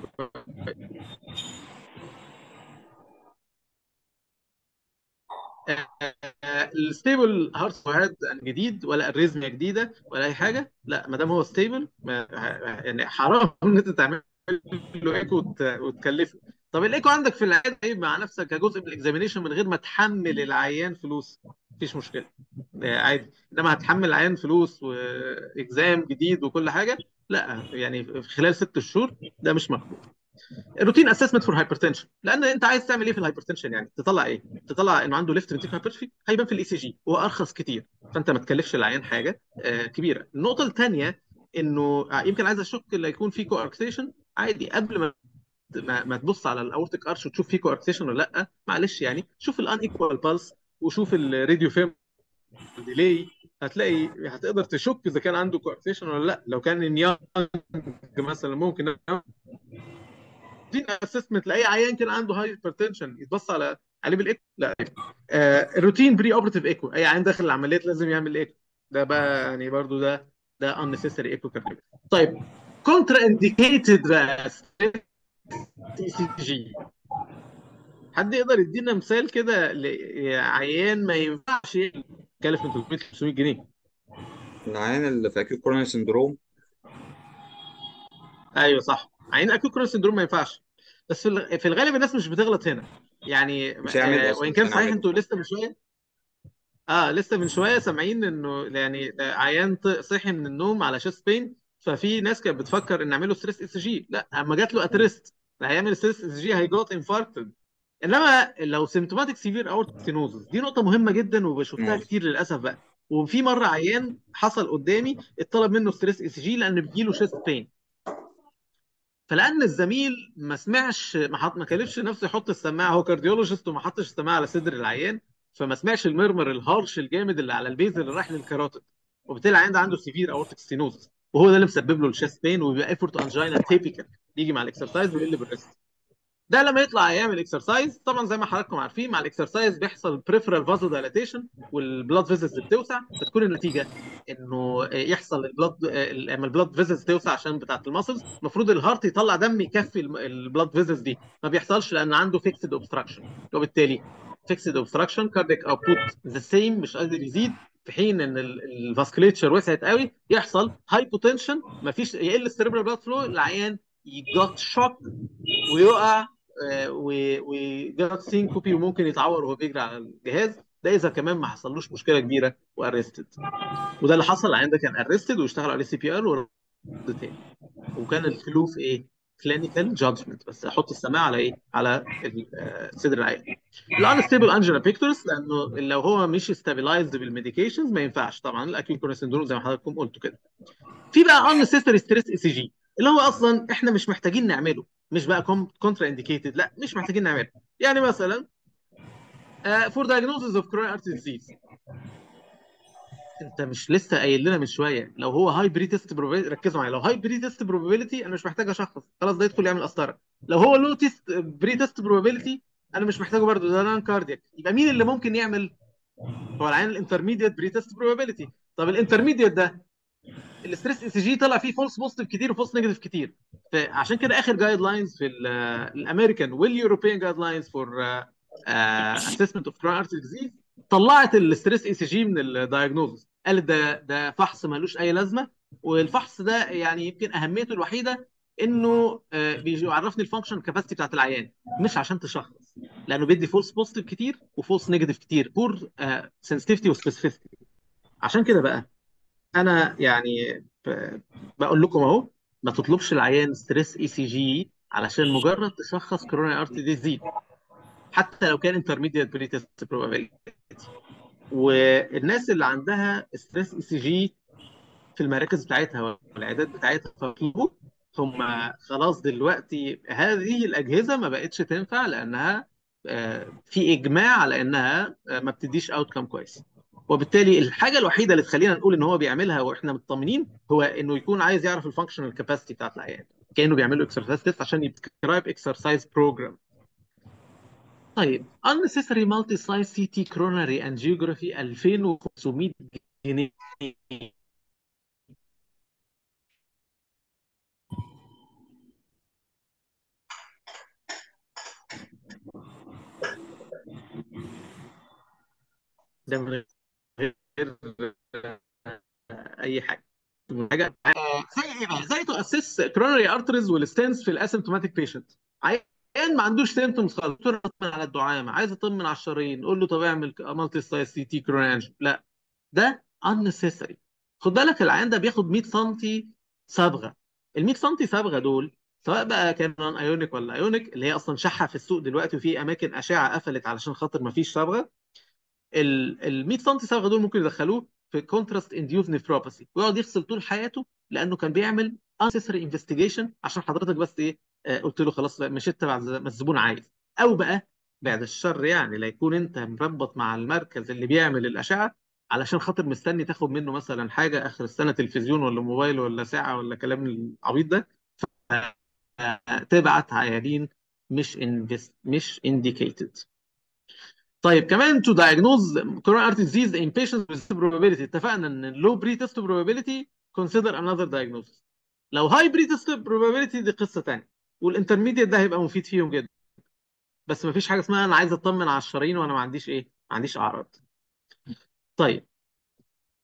الستيبل هارت هاد جديد ولا اريزميا جديده ولا اي حاجه لا ما دام هو ستيبل يعني حرام ان انت تعمل له ايكو وت- وتكلفه طب الايكو عندك في العياده طيب مع نفسك كجزء من الاكزامينيشن من غير ما تحمل العيان فلوس مفيش مشكله آه، عادي انما هتحمل العيان فلوس واكزام جديد وكل حاجه لا يعني في خلال ست شهور ده مش مقبول الروتين اسسمنت فور هايبرتنشن لان انت عايز تعمل ايه في الهايبرتنشن يعني تطلع ايه تطلع انه عنده ليفت فنتيكل هايبرتروفي هيبان في الاي سي جي وارخص كتير فانت ما تكلفش العيان حاجه آه كبيره النقطه الثانيه انه آه، يمكن عايز اشك لا يكون في كواركتيشن عادي قبل ما ما, ما تبص على الاورتيك ارش وتشوف في كواركتيشن ولا لا معلش يعني شوف الان ايكوال بالس وشوف الراديو فيم ديلي هتلاقي هتقدر تشك اذا كان عنده كواركتيشن ولا لا لو كان نيانج مثلا ممكن دين اسسمنت لاي عيان كان عنده هايبرتنشن يتبص على عليه بالايكو لا آه الروتين بري اوبرتيف ايكو اي عيان داخل العمليات لازم يعمل ايكو ده بقى يعني برضو ده ده unnecessary ايكو كارديو طيب كونترا انديكيتد بقى تي سي جي حد يقدر يدينا مثال كده لعيان ما ينفعش يكلف من 300 500 جنيه العيان اللي في اكيد كوروناري سندروم ايوه صح عين اكيد كرونر سندروم ما ينفعش بس في الغ- في الغالب الناس مش بتغلط هنا يعني مش هيعمل آه اصلا وان مش كان صحيح هنعمل انتوا لسه من شويه اه لسه من شويه سامعين انه يعني آه، عيان ط- صحي من النوم على شيست بين ففي ناس كانت بتفكر ان نعمله ستريس اس جي لا اما جات له اتريست هيعمل ستريس اس جي هيجوت انفاركتد انما لو سيمتوماتيك سيفير اورتيك ستينوزس دي نقطه مهمه جدا وبشوفها مم. كتير للاسف بقى وفي مره عيان حصل قدامي اتطلب منه ستريس اس جي لان بيجيله شيست بين فلان الزميل ما سمعش ما حط ما كلفش نفسه يحط السماعه هو كارديولوجيست وما حطش السماعه على صدر العيان فما سمعش المرمر الهارش الجامد اللي على البيز اللي راح للكاروتيد وبالتالي العيان ده عنده سيفير اورتيك ستينوزس وهو ده اللي مسبب له الشيست بين وبيبقى ايفورت انجينا تيبيكال يجي مع الاكسرسايز ويقل بالريست ده لما يطلع يعمل اكسرسايز طبعا زي ما حضراتكم عارفين مع الاكسرسايز بيحصل بريفرال فازو دايلاتيشن والبلاد فيزلز بتوسع فتكون النتيجه انه يحصل البلاد لما البلاد فيزلز توسع عشان بتاعه المسلز المفروض الهارت يطلع دم يكفي البلاد فيزلز دي ما بيحصلش لان عنده فيكسد اوبستراكشن وبالتالي فيكسد اوبستراكشن كاردياك اوتبوت ذا سيم مش قادر يزيد في حين ان الفاسكوليتشر وسعت قوي يحصل هايبوتنشن مفيش يقل السيربرال بلاد فلو العيان يجات شوك ويقع وجات سينكوبي وممكن يتعور وهو بيجري على الجهاز ده اذا كمان ما حصلوش مشكله كبيره وارستد وده اللي حصل العيان ده كان ارستد واشتغل عليه سي بي ار ورد تاني وكان الكلو في ايه؟ كلينيكال جادجمنت بس احط السماعه على ايه؟ على ال- آه، صدر العيان. الانستيبل انجينا بيكتورس لانه لو هو مش ستابلايزد بالميديكيشنز ما ينفعش طبعا الاكيوت كورنر سندروم زي ما حضراتكم قلتوا كده. في بقى unnecessary ستريس اي سي جي اللي هو اصلا احنا مش محتاجين نعمله مش بقى كونترا انديكيتد لا مش محتاجين نعمله يعني مثلا فور diagnosis اوف coronary artery disease انت مش لسه قايل لنا من شويه لو هو هاي بري تيست ركزوا معايا لو هاي بري تيست بروبابيلتي انا مش محتاج اشخص خلاص ده يدخل يعمل قسطره لو هو لو تيست بري تيست بروبابيلتي انا مش محتاجه برضه ده نان كاردياك يبقى مين اللي ممكن يعمل هو العين الانترميديت بري تيست بروبابيلتي طب الانترميديت ده الاستريس اي سي جي طلع فيه فولس بوزيتيف كتير وفولس نيجاتيف كتير فعشان كده اخر جايد لاينز في الامريكان واليوروبيان جايد لاينز فور اسسمنت اوف كرونر ارتري ديزيز طلعت الاستريس اي سي جي من الدايجنوزس قالت ده ده فحص ملوش اي لازمه والفحص ده يعني يمكن اهميته الوحيده انه آه، بيعرفني الفانكشن كاباسيتي بتاعت العيان مش عشان تشخص لانه بيدي فولس بوزيتيف كتير وفولس نيجاتيف كتير بور سنسيتيفيتي وسبيسيفيستي عشان كده بقى انا يعني ب- بقول لكم اهو ما تطلبش العيان ستريس اي سي جي علشان مجرد تشخص كورونا ارتي ديزيز حتى لو كان انترميديت بريتست بروبابيلتي والناس اللي عندها ستريس اي سي جي في المراكز بتاعتها والعيادات بتاعتها فطلبوا هم خلاص دلوقتي هذه الاجهزه ما بقتش تنفع لانها آه، في اجماع على انها آه، ما بتديش اوت كام كويس وبالتالي الحاجه الوحيده اللي تخلينا نقول ان هو بيعملها واحنا مطمنين هو انه يكون عايز يعرف الفانكشنال كاباسيتي بتاعت العيان كانه بيعمل له اكسرسايز تيست عشان يبسكرايب اكسرسايز بروجرام طيب unnecessary multi site CT coronary angiography 2500 جنيه ده من غير اي حاجه حاجه آه، زي ايه بقى؟ زي تو اسيس كرونري ارتريز والستنس في الاسيمتوماتيك بيشنت عيان ما عندوش سيمتومز خالص دكتور اطمن على الدعامه عايز اطمن على الشرايين قول له طب اعمل مالتي سايز سي تي كرونري لا ده unnecessary خد بالك العيان ده بياخد 100 سم صبغه ال 100 سم صبغه دول سواء بقى كان نون ايونيك ولا ايونيك اللي هي اصلا شحه في السوق دلوقتي وفي اماكن اشعه قفلت علشان خاطر ما فيش صبغه ال 100 سم صبغه دول ممكن يدخلوه في كونتراست انديوز نيفروباثي ويقعد يغسل طول حياته لانه كان بيعمل unnecessary انفستيجيشن عشان حضرتك بس ايه آه، قلت له خلاص مشيت تبع زي ما الزبون عايز او بقى بعد الشر يعني لا يكون انت مربط مع المركز اللي بيعمل الاشعه علشان خاطر مستني تاخد منه مثلا حاجه اخر السنه تلفزيون ولا موبايل ولا ساعه ولا كلام العبيط ده آه، تبعت عيانين مش انفست مش indicated طيب كمان to diagnose coronary artery disease in patients with probability اتفقنا ان low pre-test probability consider another diagnosis لو high pre-test probability دي قصة تانية والانترميديت ده هيبقى مفيد فيهم جدا بس مفيش حاجة اسمها انا عايز اطمن على الشرايين وانا ما عنديش ايه ما عنديش اعراض طيب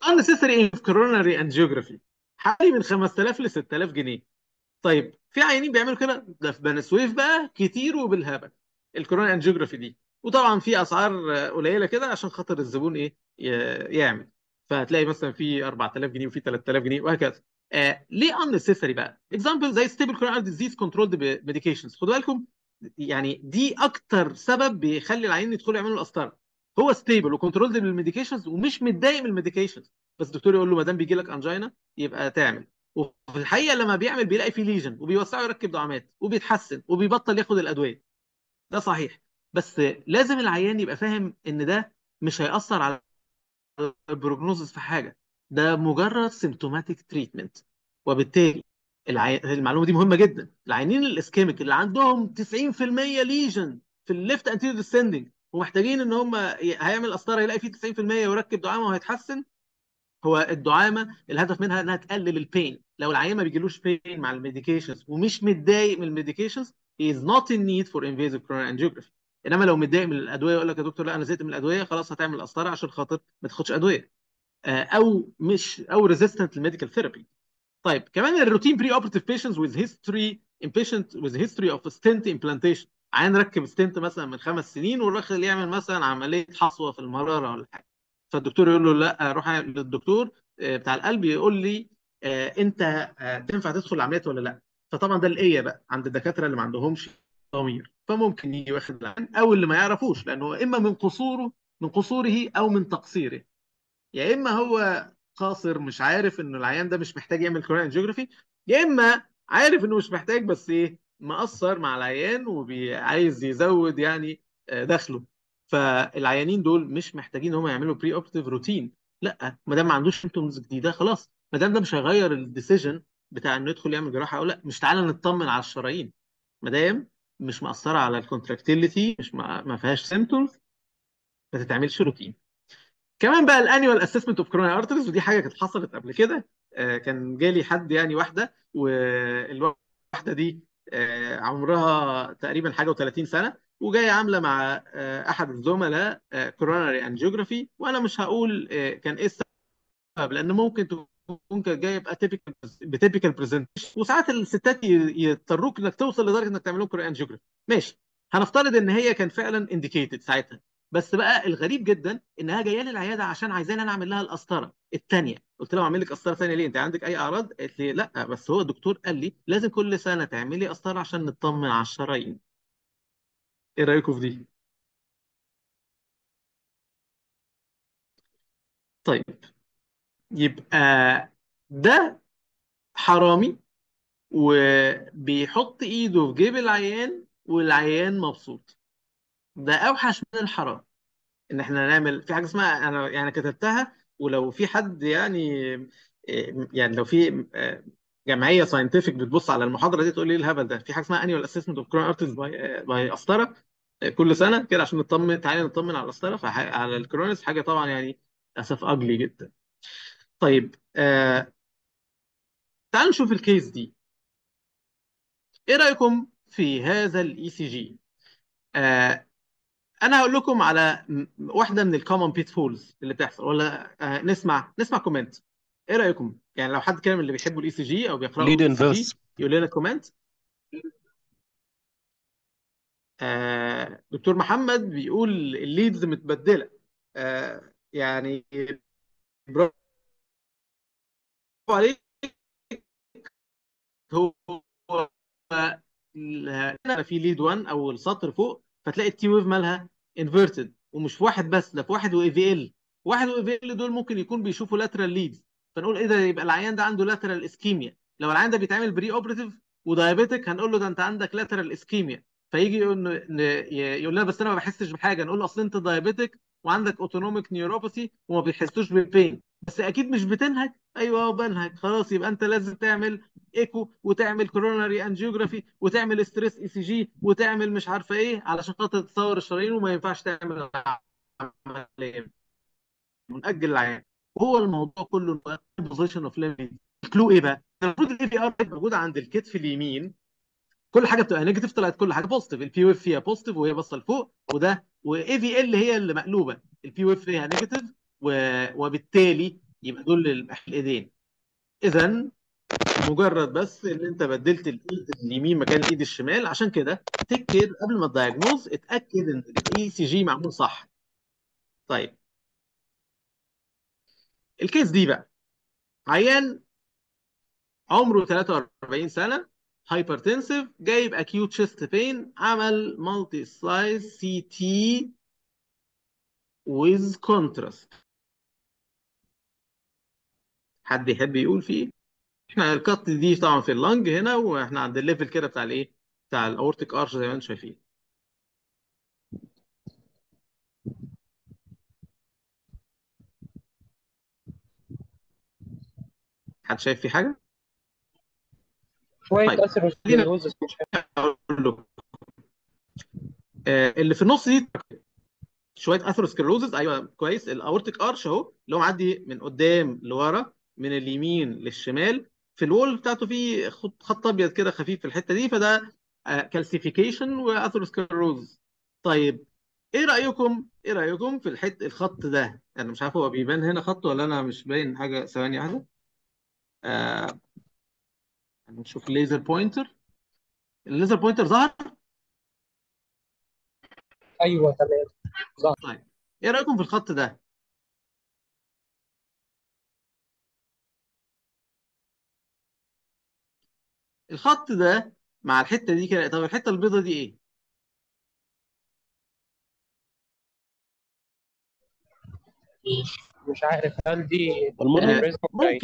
unnecessary in coronary angiography حوالي من 5000 ل 6000 جنيه طيب في عيانين بيعملوا كده ده في بني سويف بقى كتير وبالهبل الكوروناري انجيوجرافي دي وطبعا في اسعار آه، قليله كده عشان خاطر الزبون ايه ي- يعمل فهتلاقي مثلا في 4000 جنيه وفي 3000 جنيه وهكذا آه ليه unnecessary بقى اكزامبل زي ستيبل coronary ديزيز كنترولد ميديكيشنز خدوا بالكم يعني دي اكتر سبب بيخلي العيان يدخلوا يعملوا القسطره هو ستيبل وكنترولد بالميديكيشنز ومش متضايق من الميديكيشنز بس الدكتور يقول له ما دام بيجي لك انجينا يبقى تعمل وفي الحقيقه لما بيعمل بيلاقي فيه ليجن وبيوسعه يركب دعامات وبيتحسن وبيبطل ياخد الادويه ده صحيح بس لازم العيان يبقى فاهم ان ده مش هيأثر على البروجنوزس في حاجه ده مجرد سيمتوماتيك تريتمنت وبالتالي العي... المعلومه دي مهمه جدا العيانين الاسكيميك اللي عندهم 90% ليجن في الليفت انتيريور ديسندنج ومحتاجين ان هم ي- هيعمل قسطره يلاقي فيه 90% ويركب دعامه وهيتحسن هو الدعامه الهدف منها انها تقلل البين لو العيان ما بيجيلوش بين مع الميديكيشنز ومش متضايق من الميديكيشنز he is not in need for invasive coronary angiography انما لو متضايق من الادويه يقول لك يا دكتور لا انا زهقت من الادويه خلاص هتعمل قسطره عشان خاطر ما تاخدش ادويه آه، او مش او ريزيستنت للميديكال ثيرابي طيب كمان الروتين بري اوبرتيف بيشنتس with history in patient with history of stent implantation عيان ركب ستنت مثلا من خمس سنين والراجل يعمل مثلا عمليه حصوه في المراره ولا حاجه فالدكتور يقول له لا روح للدكتور آه، بتاع القلب يقول لي آه، انت آه، تنفع تدخل العمليات ولا لا فطبعا ده الايه بقى عند الدكاتره اللي ما عندهمش ضمير فممكن يجي واخد العين او اللي ما يعرفوش لانه اما من قصوره من قصوره او من تقصيره يا اما هو قاصر مش عارف انه العيان ده مش محتاج يعمل كوروناري انجيوجرافي يا اما عارف انه مش محتاج بس ايه مقصر مع العيان وعايز يزود يعني آه، دخله فالعيانين دول مش محتاجين ان هم يعملوا بري اوبرتيف روتين لا ما دام ما عندوش سيمتومز جديده خلاص ما دام ده مش هيغير الديسيجن بتاع انه يدخل يعمل جراحه او لا مش تعالى نطمن على الشرايين ما دام مش مأثره على الكونتراكتيليتي مش ما ما فيهاش سيمتومز ما تتعملش روتين كمان بقى الانيوال اسسمنت اوف كوروناري ارتريز ودي حاجه كانت حصلت قبل كده آه، كان جالي حد يعني واحده والواحده دي آه، عمرها تقريبا حاجه و30 سنه وجايه عامله مع آه، احد الزملاء كوروناري انجيوجرافي وانا مش هقول آه، كان ايه السبب لان ممكن تكون كانت جايه باتيبيكال بتيبيكال برزنتيشن وساعات الستات ي- يضطروك انك توصل لدرجه انك تعمل لهم كوروناري انجيوجرافي ماشي هنفترض ان هي كان فعلا انديكيتد ساعتها بس بقى الغريب جدا انها جايه لي العياده عشان عايزاني انا اعمل لها القسطره الثانيه قلت لها اعمل لك قسطره ثانيه ليه انت عندك اي اعراض قالت لي لا بس هو الدكتور قال لي لازم كل سنه تعملي قسطره عشان نطمن على الشرايين ايه رايكم في دي طيب يبقى ده حرامي وبيحط ايده في جيب العيان والعيان مبسوط ده اوحش من الحرام ان احنا نعمل في حاجه اسمها انا يعني كتبتها ولو في حد يعني يعني لو في جمعيه ساينتفك بتبص على المحاضره دي تقول لي ايه الهبل ده في حاجه اسمها انيوال اسسمنت اوف كوروناري ارتريز باي باي قسطره كل سنه كده عشان نطمن تعالى نطمن على القسطره فعلى الكورونيس حاجه طبعا يعني للاسف اجلي جدا طيب آه تعالوا نشوف الكيس دي ايه رايكم في هذا الاي سي جي آه انا هقول لكم على م- واحده من الكومن بيت فولز اللي بتحصل ولا آه نسمع نسمع كومنت ايه رايكم يعني لو حد كده من اللي بيحبوا الاي سي جي او بيقراوا ليد الاي سي جي انفيرس يقول لنا كومنت آه دكتور محمد بيقول الليدز متبدله آه يعني برافو عليك هو هنا في ليد 1 او السطر فوق فتلاقي التي ويف مالها انفيرتد ومش في واحد بس ده في واحد واي في ال واحد واي في ال دول ممكن يكون بيشوفوا لاترال ليدز فنقول ايه ده يبقى العيان ده عنده لاترال اسكيميا لو العيان ده بيتعمل بري اوبريتيف ودايابيتك هنقول له ده انت عندك لاترال اسكيميا فيجي يقول ن- يقول لنا بس انا ما بحسش بحاجه نقول له اصل انت دايابيتك وعندك اوتونوميك نيوروباثي وما بيحسوش بالبين بس اكيد مش بتنهج ايوه بنهج خلاص يبقى انت لازم تعمل ايكو وتعمل كوروناري انجيوجرافي وتعمل ستريس اي سي جي وتعمل مش عارفه ايه علشان خاطر تصور الشرايين وما ينفعش تعمل عمليه ونأجل العيان وهو الموضوع كله بوزيشن اوف ليميت الكلو ايه بقى؟ المفروض الاي في ار موجوده عند الكتف اليمين كل حاجه بتبقى نيجاتيف طلعت كل حاجه بوزيتيف البي ويف فيها بوزيتيف وهي باصه لفوق وده واي في ال هي اللي مقلوبه البي ويف فيها نيجاتيف و... وبالتالي يبقى دول الايدين اذا مجرد بس ان انت بدلت الايد اليمين مكان الايد الشمال عشان كده تكد قبل ما تدايجنوز اتاكد ان الاي سي جي معمول صح طيب الكيس دي بقى عيان عمره 43 سنه هايبرتنسيف جايب اكيوت شيست بين عمل مالتي سلايس سي تي ويز كونتراست حد يحب يقول فيه احنا الكت دي طبعا في اللنج هنا واحنا عند الليفل كده بتاع الايه بتاع الاورتيك ارش زي ما انتم شايفين حد شايف في حاجه شوية طيب خلينا اثيروسكليروزس مش اقول لكم آه، اللي في النص دي شويه اثيروسكلروزز ايوه كويس الاورتيك ارش اهو اللي هو معدي من قدام لورا من اليمين للشمال في الوول بتاعته في خط خط ابيض كده خفيف في الحته دي فده كالسيفيكيشن واثيروسكلروز طيب ايه رايكم ايه رايكم في الحته الخط ده انا مش عارف هو بيبان هنا خط ولا انا مش باين حاجه ثواني واحده آه نشوف الليزر بوينتر الليزر بوينتر ظهر ايوه تمام ظهر طيب ايه رايكم في الخط ده الخط ده مع الحته دي كده طب الحته البيضه دي ايه مش عارف هل دي بالمونري آه انوريزم ولا ايه ممكن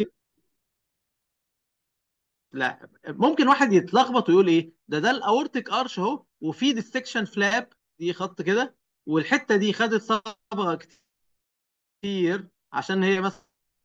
لا ممكن واحد يتلخبط ويقول ايه ده ده الاورتيك ارش اهو وفي ديستكشن فلاب دي خط كده والحته دي خدت صبغه كتير عشان هي مثلا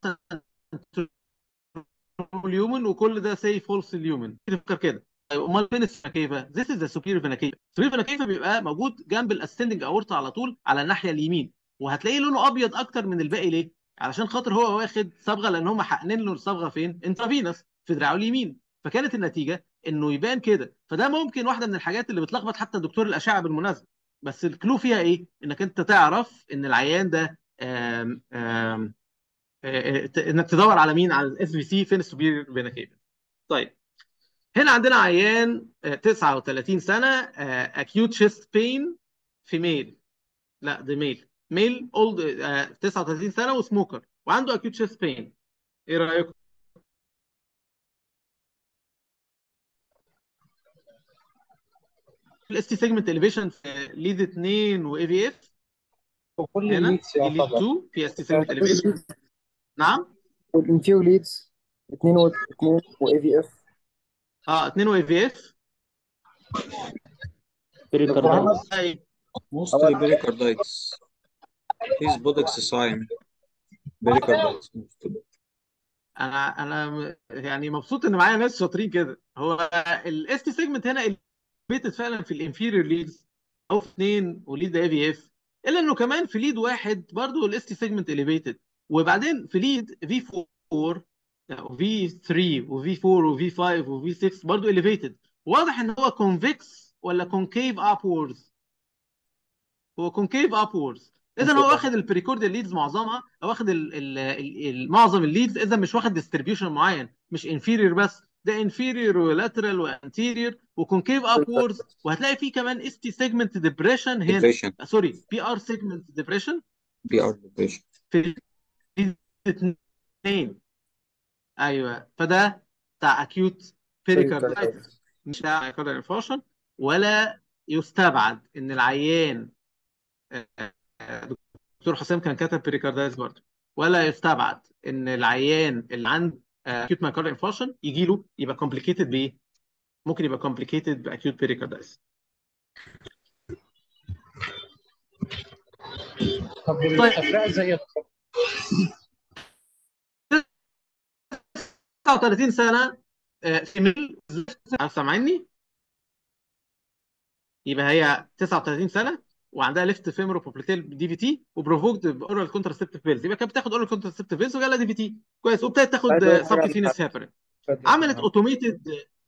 اليومن وكل ده سي فولس اليومن تفكر كده طيب امال فين الفينا ذيس از ذا سوبيريور فينا كيفا السوبيريور فينا كيفا بيبقى موجود جنب الاسندنج اورتا على طول على الناحيه اليمين وهتلاقيه لونه ابيض اكتر من الباقي ليه علشان خاطر هو واخد صبغه لان هم حقنين له الصبغه فين انترافينس في دراعه اليمين فكانت النتيجه انه يبان كده فده ممكن واحده من الحاجات اللي بتلخبط حتى دكتور الاشعه بالمناسبه بس الكلو فيها ايه انك انت تعرف ان العيان ده آم آم آه، آه، انك تدور على مين على الاس بي سي فين السوبيريور فينا كيفا طيب هنا عندنا عيان آه، 39 سنه اكيوت شيست بين في ميل لا ده ميل ميل اولد 39 سنه وسموكر وعنده اكيوت شيست بين ايه رايكم الاس تي سيجمنت اليفيشن في ليد 2 واي في اف وكل هنا الليدز في ليد يعتبر 2 في اس تي سيجمنت اليفيشن نعم والانفيو ليدز 2 و 2 واي في اف اه 2 واي في اف دكتور محمد بريكاردايتس mostly pericarditis his buttocks sign pericarditis انا انا م- يعني مبسوط ان معايا ناس شاطرين كده هو الاس تي سيجمنت هنا البيتد فعلا في الانفيريور ليدز او في اثنين وليد اي في اف الا انه كمان في ليد واحد برضه الاس تي سيجمنت اليفيتد وبعدين في ليد في 4 وفي 3 وفي 4 وفي 5 وفي 6 برضه اليفيتد واضح ان هو كونفكس ولا كونكيف ابوردز هو كونكيف ابوردز اذا هو واخد البريكورديال ليدز معظمها او واخد ال ال ال معظم الليدز اذا مش واخد ديستريبيوشن معين مش انفيريور بس ده انفيريور ولاترال وانتيريور وكونكيف ابوردز وهتلاقي فيه كمان اس تي سيجمنت ديبريشن هنا depression سوري بي ار سيجمنت ديبريشن PR depression في الاثنين ايوه فده بتاع اكيوت بيريكاردايتس مش بتاع مايكاردال انفارشن ولا يستبعد ان العيان آه، دكتور حسام كان كتب بيريكاردايتس برضه ولا يستبعد ان العيان اللي عنده اكيوت مايكاردال انفارشن يجي له يبقى كومبليكيتد بايه؟ ممكن يبقى كومبليكيتد باكيوت بيريكاردايتس طب طيب والتفرقه ازاي يا دكتور؟ 39 سنه آه، فيميل سامعني؟ يبقى هي 39 سنه وعندها ليفت فيمورو بوبليتيل دي في تي وبروفوكد باورال كونتراسبتيف بيلز يبقى كانت بتاخد اورال كونتراسبتيف بيلز وجالها دي في تي كويس وابتدت تاخد عايز اقول حاجه على سبكوتينس هيبرين اتفضل عملت اوتوميتد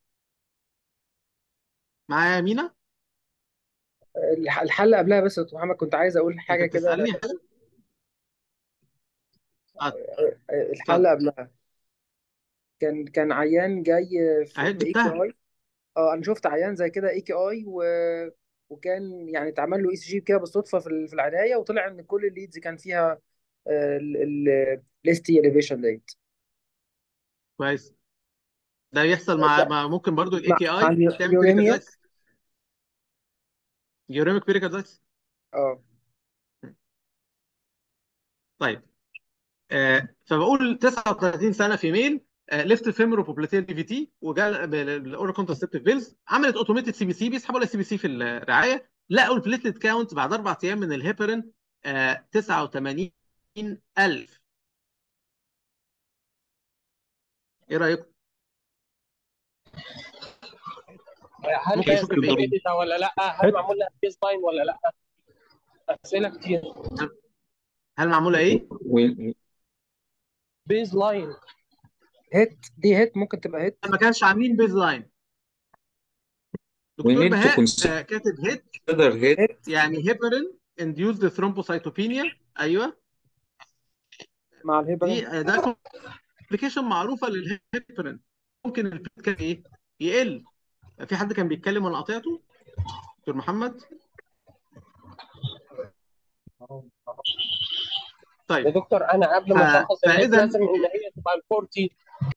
معايا مينا الح- الحل قبلها بس يا دكتور محمد كنت عايز اقول انت حاجه كده بتسالني حاجه آه، الحلقه اتفضل اللي قبلها كان كان عيان جاي في اهي باي كي جبتها اي اه انا شفت عيان زي كده اي كي اي و... وكان يعني اتعمل له اي سي جي كده بالصدفه في ال- في العنايه وطلع ان كل الليدز كان فيها الاس تي اليفيشن ديت كويس ده يحصل مع, مع ممكن برضو الاي مع كي مع اي اليو- تعمل اليوريميا بيريكاردايتس يوريميك بيريكاردايتس اه طيب آه فبقول 39 سنه فيميل آه ليفت فيمورو بوبلاتير دي في تي وجال بالاورال كونترسبتيف بيلز عملت اوتوميتد سي بي سي بيسحبوا لها سي بي سي في الرعايه لقوا البليتلت كاونت بعد اربع ايام من الهيبرين آه 89000 ايه رايكم؟ هل ممكن ده يشك في ايه؟ اديتا ولا لا هل معمول لها بيس لاين ولا لا اسئله كتير هل معموله ايه؟ بيز لاين هيت دي هيت ممكن تبقى هيت ما كانش عاملين بيز لاين We دكتور need to بهاء consider آه كاتب هيت hit هيت يعني هيبرين induced thrombocytopenia ايوه مع الهيبرين دي آه، ده كومبليكيشن معروفه للهيبرين ممكن البيت كان ايه؟ يقل في حد كان بيتكلم وانا قطعته؟ دكتور محمد يا طيب دكتور انا قبل ما ف- اشخص الهيت فاذا لازم ان هي تبقى الفورتي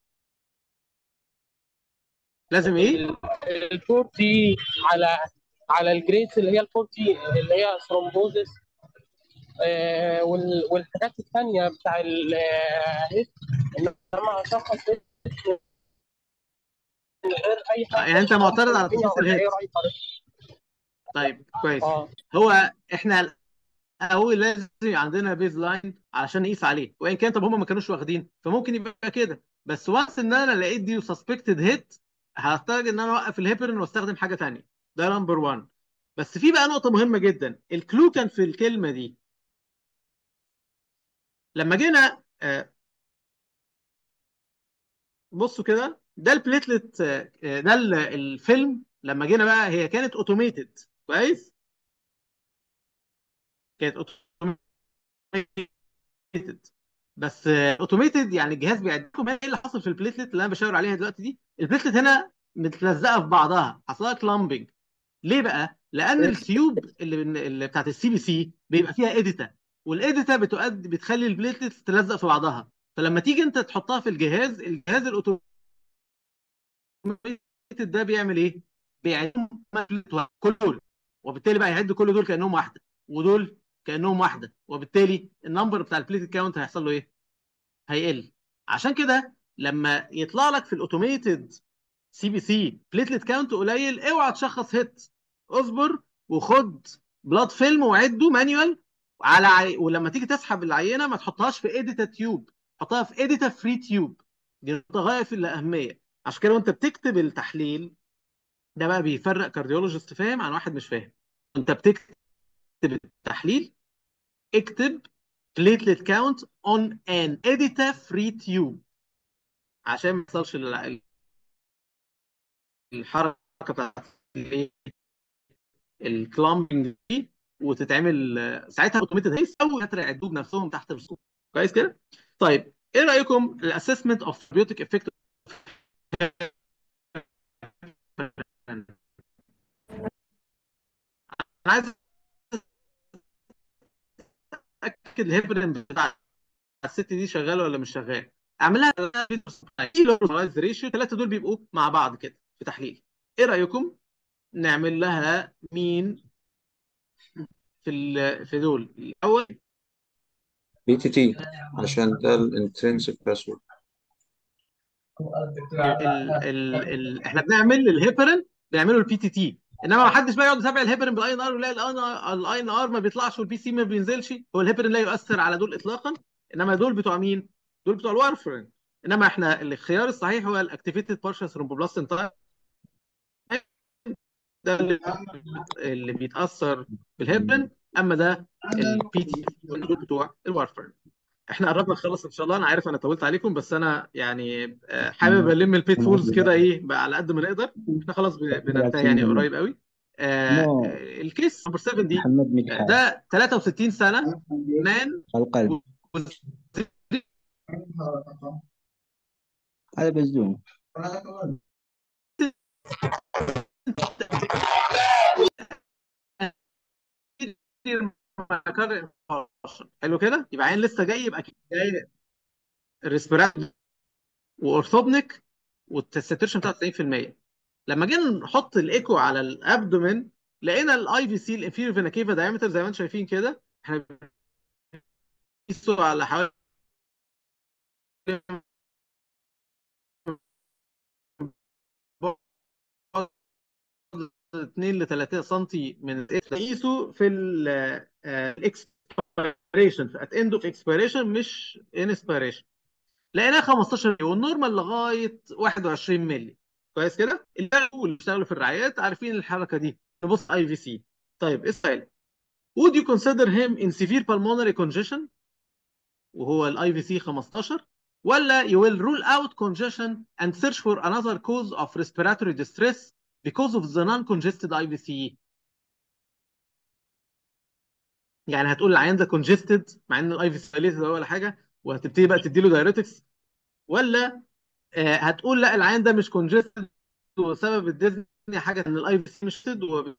لازم ايه؟ الفورتي على على الجريدز اللي هي الفورتي اللي هي ثرومبوزس آه، وال- والحاجات الثانيه بتاع الهيت انما اشخص هيت من غير اي حاجه يعني انت معترض على الدنيا تشخيص ولا الهيت ايه رايك حضرتك؟ طيب كويس اه هو احنا الاول لازم يبقى عندنا بيز لاين علشان نقيس عليه وان كان طب هم ما كانوش واخدين فممكن يبقى كده بس وانس ان انا لقيت دي وسسبكتد هيت هحتاج ان انا اوقف الهيبرين واستخدم حاجه ثانيه ده نمبر 1 بس في بقى نقطه مهمه جدا الكلو كان في الكلمه دي لما جينا آه، بصوا كده ده البليتلت آه، آه، ده ال- الفيلم لما جينا بقى هي كانت اوتوميتد كويس كانت اوتوميتد بس اوتوميتد يعني الجهاز بيعد لكم ايه اللي حصل في البليتلت اللي انا بشاور عليها دلوقتي دي البليتلت هنا متلزقه في بعضها حصلها كلامبنج ليه بقى؟ لان التيوب اللي اللي بتاعت السي بي سي بيبقى فيها اديتا والاديتا بتؤدي بتخلي البليتلت تلزق في بعضها فلما تيجي انت تحطها في الجهاز الجهاز الاوتوميتد ده بيعمل ايه؟ بيعدهم كل دول وبالتالي بقى يعد كل دول كانهم واحده ودول كانهم واحده وبالتالي النمبر بتاع البليتد كاونت هيحصل له ايه؟ هيقل عشان كده لما يطلع لك في الاوتوميتد سي بي سي بليتلت كاونت قليل اوعى تشخص هيت اصبر وخد بلاد فيلم وعده مانيوال على عي... ولما تيجي تسحب العينه ما تحطهاش في اديتا تيوب حطها في اديتا فري تيوب دي نقطه غايه في الاهميه عشان كده وانت بتكتب التحليل ده بقى بيفرق كارديولوجيست فاهم عن واحد مش فاهم انت بتكتب التحليل اكتب platelet count on an edita free tube عشان ما يحصلش ال- الحركه بتاعت الايه الكلامبنج دي وتتعمل آه، ساعتها اوتوميتد هيس او يترى يعدوه بنفسهم تحت الرسوم كويس كده طيب ايه رايكم الاسسمنت اوف بيوتيك افكت انا عايز اتاكد الهيبرين بتاع الست دي شغاله ولا مش شغال اعملها ريشيو ثلاثه دول بيبقوا مع بعض كده في تحليل ايه رايكم نعمل لها مين في ال- في دول الاول بي تي تي عشان ده الانترنسك باسورد ال ال ال احنا بنعمل الهيبرين بنعمله البي تي تي انما ما حدش بقى يقعد يتابع الهيبرين بالاي ان ار ويلاقي الاي ان ار ما بيطلعش والبي سي ما بينزلش هو الهيبرين لا يؤثر على دول اطلاقا انما دول بتوع مين؟ دول بتوع الوارفرين انما احنا الخيار الصحيح هو الاكتيفيتد بارشال ثرومبوبلاستين تايب ده اللي اللي بيتاثر بالهيبرين اما ده البي تي دول بتوع الوارفرين احنا قربنا نخلص ان شاء الله انا عارف انا طولت عليكم بس انا يعني آه، حابب الم البيت فولز كده ايه بقى على قد ما نقدر احنا خلاص بن- بننتهي يعني قريب قوي آه، نو آه، الكيس نمبر 7 دي محمد آه، مدحت ده 63 سنه مان القلب هذا بالزوم حلو كده يبقى عين لسه جاي يبقى كده جاي الريسبيراتوري واورثوبنيك والساتوريشن بتاعه 90% لما جينا نحط الايكو على الابدومين لقينا الاي في سي الانفيريور فينا كيفا دايمتر زي ما انتم شايفين كده احنا بنقيسه على حوالي 2 ل 3 سم من تقيسه في الاكسبيريشن ات اند اوف اكسبيريشن مش انسبيريشن لقيناه 15 مللي والنورمال لغايه 21 مللي كويس كده اللي بيشتغلوا في الرعايات عارفين الحركه دي نبص اي في سي طيب ايه السؤال would you consider him in severe pulmonary congestion وهو الاي في سي 15 ولا you will rule out congestion and search for another cause of respiratory distress because of the non-congested IVC يعني هتقول العيان ده congested مع ان الاي في سي dilated ولا حاجه وهتبتدي بقى تديله دايريتكس ولا آه، هتقول لا العيان ده مش congested وسبب الديزني حاجه ان الاي في سي مش شد وبالتالي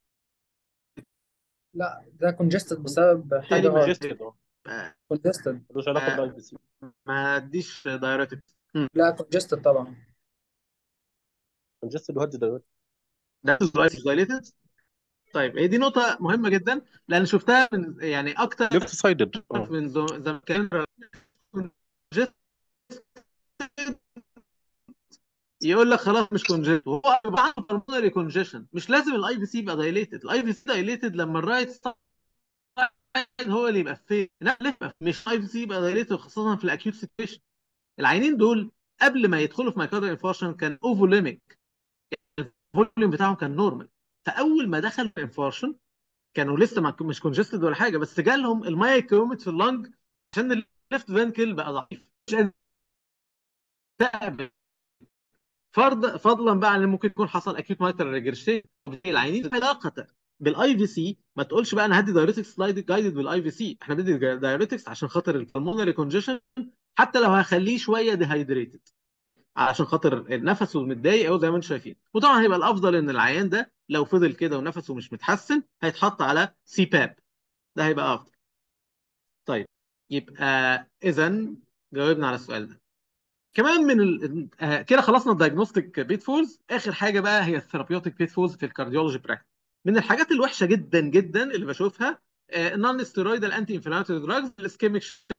لا ده كونجستد بسبب حاجه غلط congested اه آه، كونجستد ملوش علاقه آه، بالاي بي سي ما اديش دايريتكس لا كونجستد طبعا congested وهدي دايركت ده dilated طيب هي دي نقطة مهمة جدا لأن شفتها من يعني أكتر ليفت سايدد اه من زو- زمان كان يقول لك خلاص مش كونجيشن وهو عنده pulmonary كونجيشن مش لازم الاي في سي يبقى دايليتد الاي في سي دايليتد لما الرايت سايد هو اللي يبقى فين لا ليه يبقى مش الاي في سي يبقى دايليتد خاصة في الاكيوت سيتويشن العينين دول قبل ما يدخلوا في مايكارديال انفارشن كان اوفوليميك الفوليوم بتاعهم كان نورمال فاول ما دخل في انفارشن كانوا لسه ما مش كونجستد ولا حاجه بس جالهم الميه اتكومت في اللنج عشان الليفت فانكل بقى ضعيف مش قادر يستقبل. فرض فضلا بقى عن ان ممكن يكون حصل اكيوت مايترال ريجرشن العينين علاقه بالاي في سي ما تقولش بقى انا هدي دايريتكس جايدد بالاي في سي احنا بندي دايريتكس عشان خاطر البلمونري كونجيشن حتى لو هخليه شويه ديهايدريتد علشان خاطر نفسه متضايق قوي زي ما انتم شايفين وطبعا هيبقى الافضل ان العيان ده لو فضل كده ونفسه مش متحسن هيتحط على سي باب ده هيبقى افضل طيب يبقى اذا جاوبنا على السؤال ده كمان من ال... آه، كده خلصنا الدايجنوستيك بيت فولز اخر حاجه بقى هي الثيرابيوتيك بيت فولز في الكارديولوجي براكتس من الحاجات الوحشه جدا جدا اللي بشوفها نون ستيرويدال انتي انفلاماتوري دراجز الاسكيميك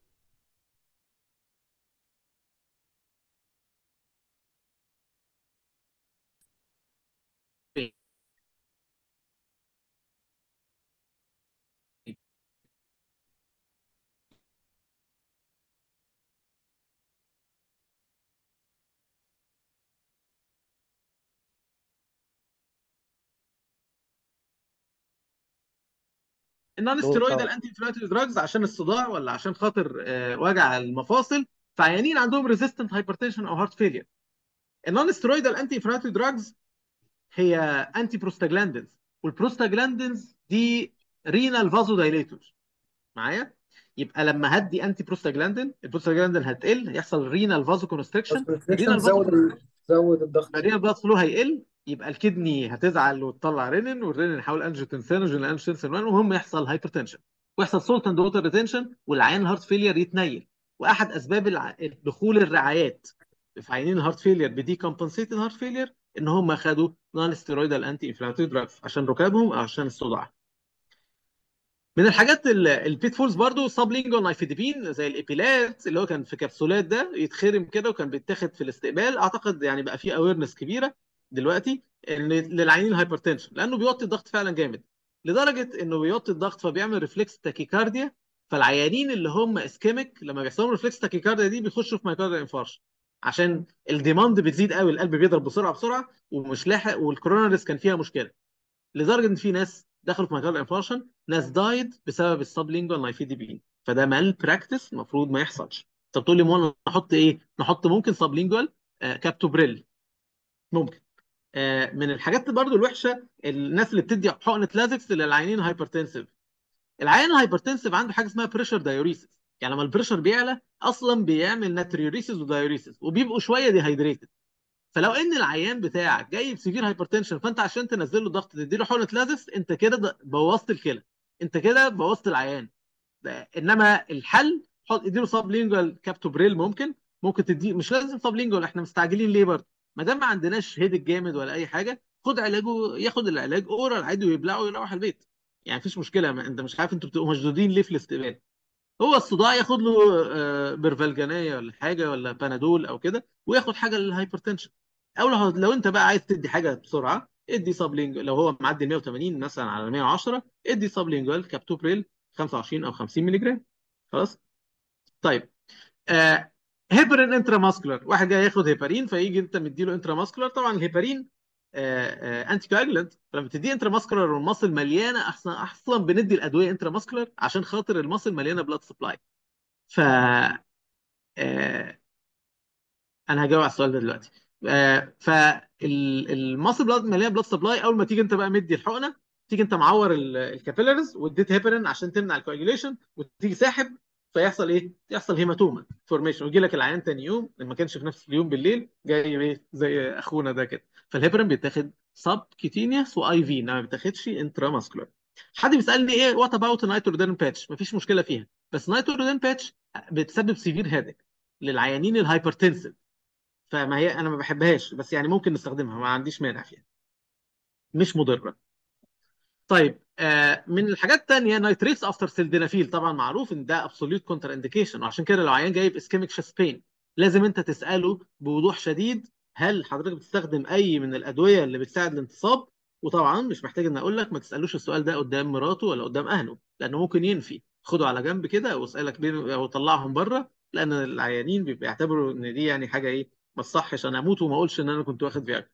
النون ستيرويدال انتي انفلاماتوري دراجز عشان الصداع ولا عشان خاطر آه، وجع المفاصل فعيانين عندهم ريزيستنت هايبرتنشن او هارت فيلير النون ستيرويدال انتي انفلاماتوري دراجز هي انتي بروستاجلاندينز والبروستاجلاندينز دي رينال فازو دايليتور معايا يبقى لما هدي انتي بروستاجلاندين البروستاجلاندين هتقل يحصل رينال فازو كونستريكشن الرينال فازو زود ال- زود الضغط الرينال بلاد فلو هيقل يبقى الكدني هتزعل وتطلع رينين والرينين يحول انجيوتنسينوجين لانجيوتنسين 1 وهم يحصل هايبرتنشن ويحصل سولت اند ووتر ريتنشن والعيان الهارت فيلير يتنيل واحد اسباب الع... دخول الرعايات في عيانين الهارت فيلير بدي كومبنسيتد هارت فيلير ان هم خدوا نون ستيرويدال انتي انفلاماتوري دراجز عشان ركابهم او عشان الصداع من الحاجات ال- البيت فولز برضو سب لينجو نايفيديبين زي الابيلات اللي هو كان في كبسولات ده يتخرم كده وكان بيتاخد في الاستقبال اعتقد يعني بقى فيه اويرنس كبيره دلوقتي ان للعيانين الهايبرتنشن لانه بيوطي الضغط فعلا جامد لدرجه انه بيوطي الضغط فبيعمل ريفلكس تاكيكارديا فالعيانين اللي هم اسكيميك لما بيحصل لهم ريفلكس تاكيكارديا دي بيخشوا في مايكارديال انفارش عشان الديماند بتزيد قوي القلب بيضرب بسرعه بسرعه ومش لاحق والكوروناريس كان فيها مشكله لدرجه ان في ناس دخلوا في مايكارديال انفارشن ناس دايد بسبب السبلينجوال نايفيديبين فده مال براكتس المفروض ما يحصلش طب تقول لي مو نحط ايه نحط ممكن سبلينجوال آه كابتوبريل ممكن آه من الحاجات برضو الوحشه الناس اللي بتدي حقنه لازكس للعيانين هايبرتنسيف العيان الهايبرتنسيف عنده حاجه اسمها بريشر دايوريسيس يعني لما البريشر بيعلى اصلا بيعمل ناتريوريسيس ودايوريسيس وبيبقوا شويه ديهايدريتد فلو ان العيان بتاعك جاي بسيفير هايبرتنشن فانت عشان تنزل له ضغط تدي له حقنه لازس انت كده د- بوظت الكلى انت كده بوظت العيان ده- انما الحل حط اديله سب لينجوال كابتوبريل ممكن ممكن تدي مش لازم سب لينجوال احنا مستعجلين ليه برضه ما دام ما عندناش هيدك جامد ولا اي حاجه خد علاجه ياخد العلاج اورال عادي ويبلعه ويروح البيت يعني مفيش مشكله ما انت مش عارف انتوا بتبقوا مشدودين ليه في الاستقبال هو الصداع ياخد له آه، برفالجانيه ولا حاجه ولا بنادول او كده وياخد حاجه للهايبرتنشن او لو لو انت بقى عايز تدي حاجه بسرعه ادي سابلينج لو هو معدي 180 مثلا على 110 ادي سابلينجوال كابتوبريل 25 او 50 مللي جرام خلاص طيب آه هيبرين انترا ماسكولار واحد جاي ياخد هيبارين فيجي انت مديله انترا ماسكولار طبعا الهيبارين آه آه انتي كواجلنت فلما تديه انترا ماسكولار والمصل مليانه احسن اصلا بندي الادويه انترا ماسكولار عشان خاطر المصل مليانه بلاد سبلاي ف آه انا هجاوب على السؤال ده دلوقتي آه فالمصل بلاد مليانه بلاد سبلاي اول ما تيجي انت بقى مدي الحقنه تيجي انت معور الكابيلاريز واديت هيبرين عشان تمنع الكواجيوليشن وتيجي ساحب فيحصل ايه؟ يحصل هيماتوما فورميشن ويجي لك العيان تاني يوم ما كانش في نفس اليوم بالليل جاي ايه زي اخونا ده كده فالهيبرين بيتاخد سب كيتينيوس واي في انما ما بيتاخدش انترا ماسكولار حد بيسالني ايه وات اباوت نايترودين باتش مفيش مشكله فيها بس نايترودين باتش بتسبب سيفير هيدك للعيانين الهايبرتنسيف فما هي انا ما بحبهاش بس يعني ممكن نستخدمها ما عنديش مانع فيها مش مضره طيب آه من الحاجات الثانيه نايتريتس افتر سيلدينافيل طبعا معروف ان ده ابسوليوت كونتر انديكيشن وعشان كده لو عيان جايب اسكيميك شيست بين لازم انت تساله بوضوح شديد هل حضرتك بتستخدم اي من الادويه اللي بتساعد الانتصاب وطبعا مش محتاج ان اقول لك ما تسالوش السؤال ده قدام مراته ولا قدام اهله لانه ممكن ينفي خده على جنب كده واسالك بين او طلعهم بره لان العيانين بيعتبروا ان دي يعني حاجه ايه ما تصحش انا اموت وما اقولش ان انا كنت واخد فياجرا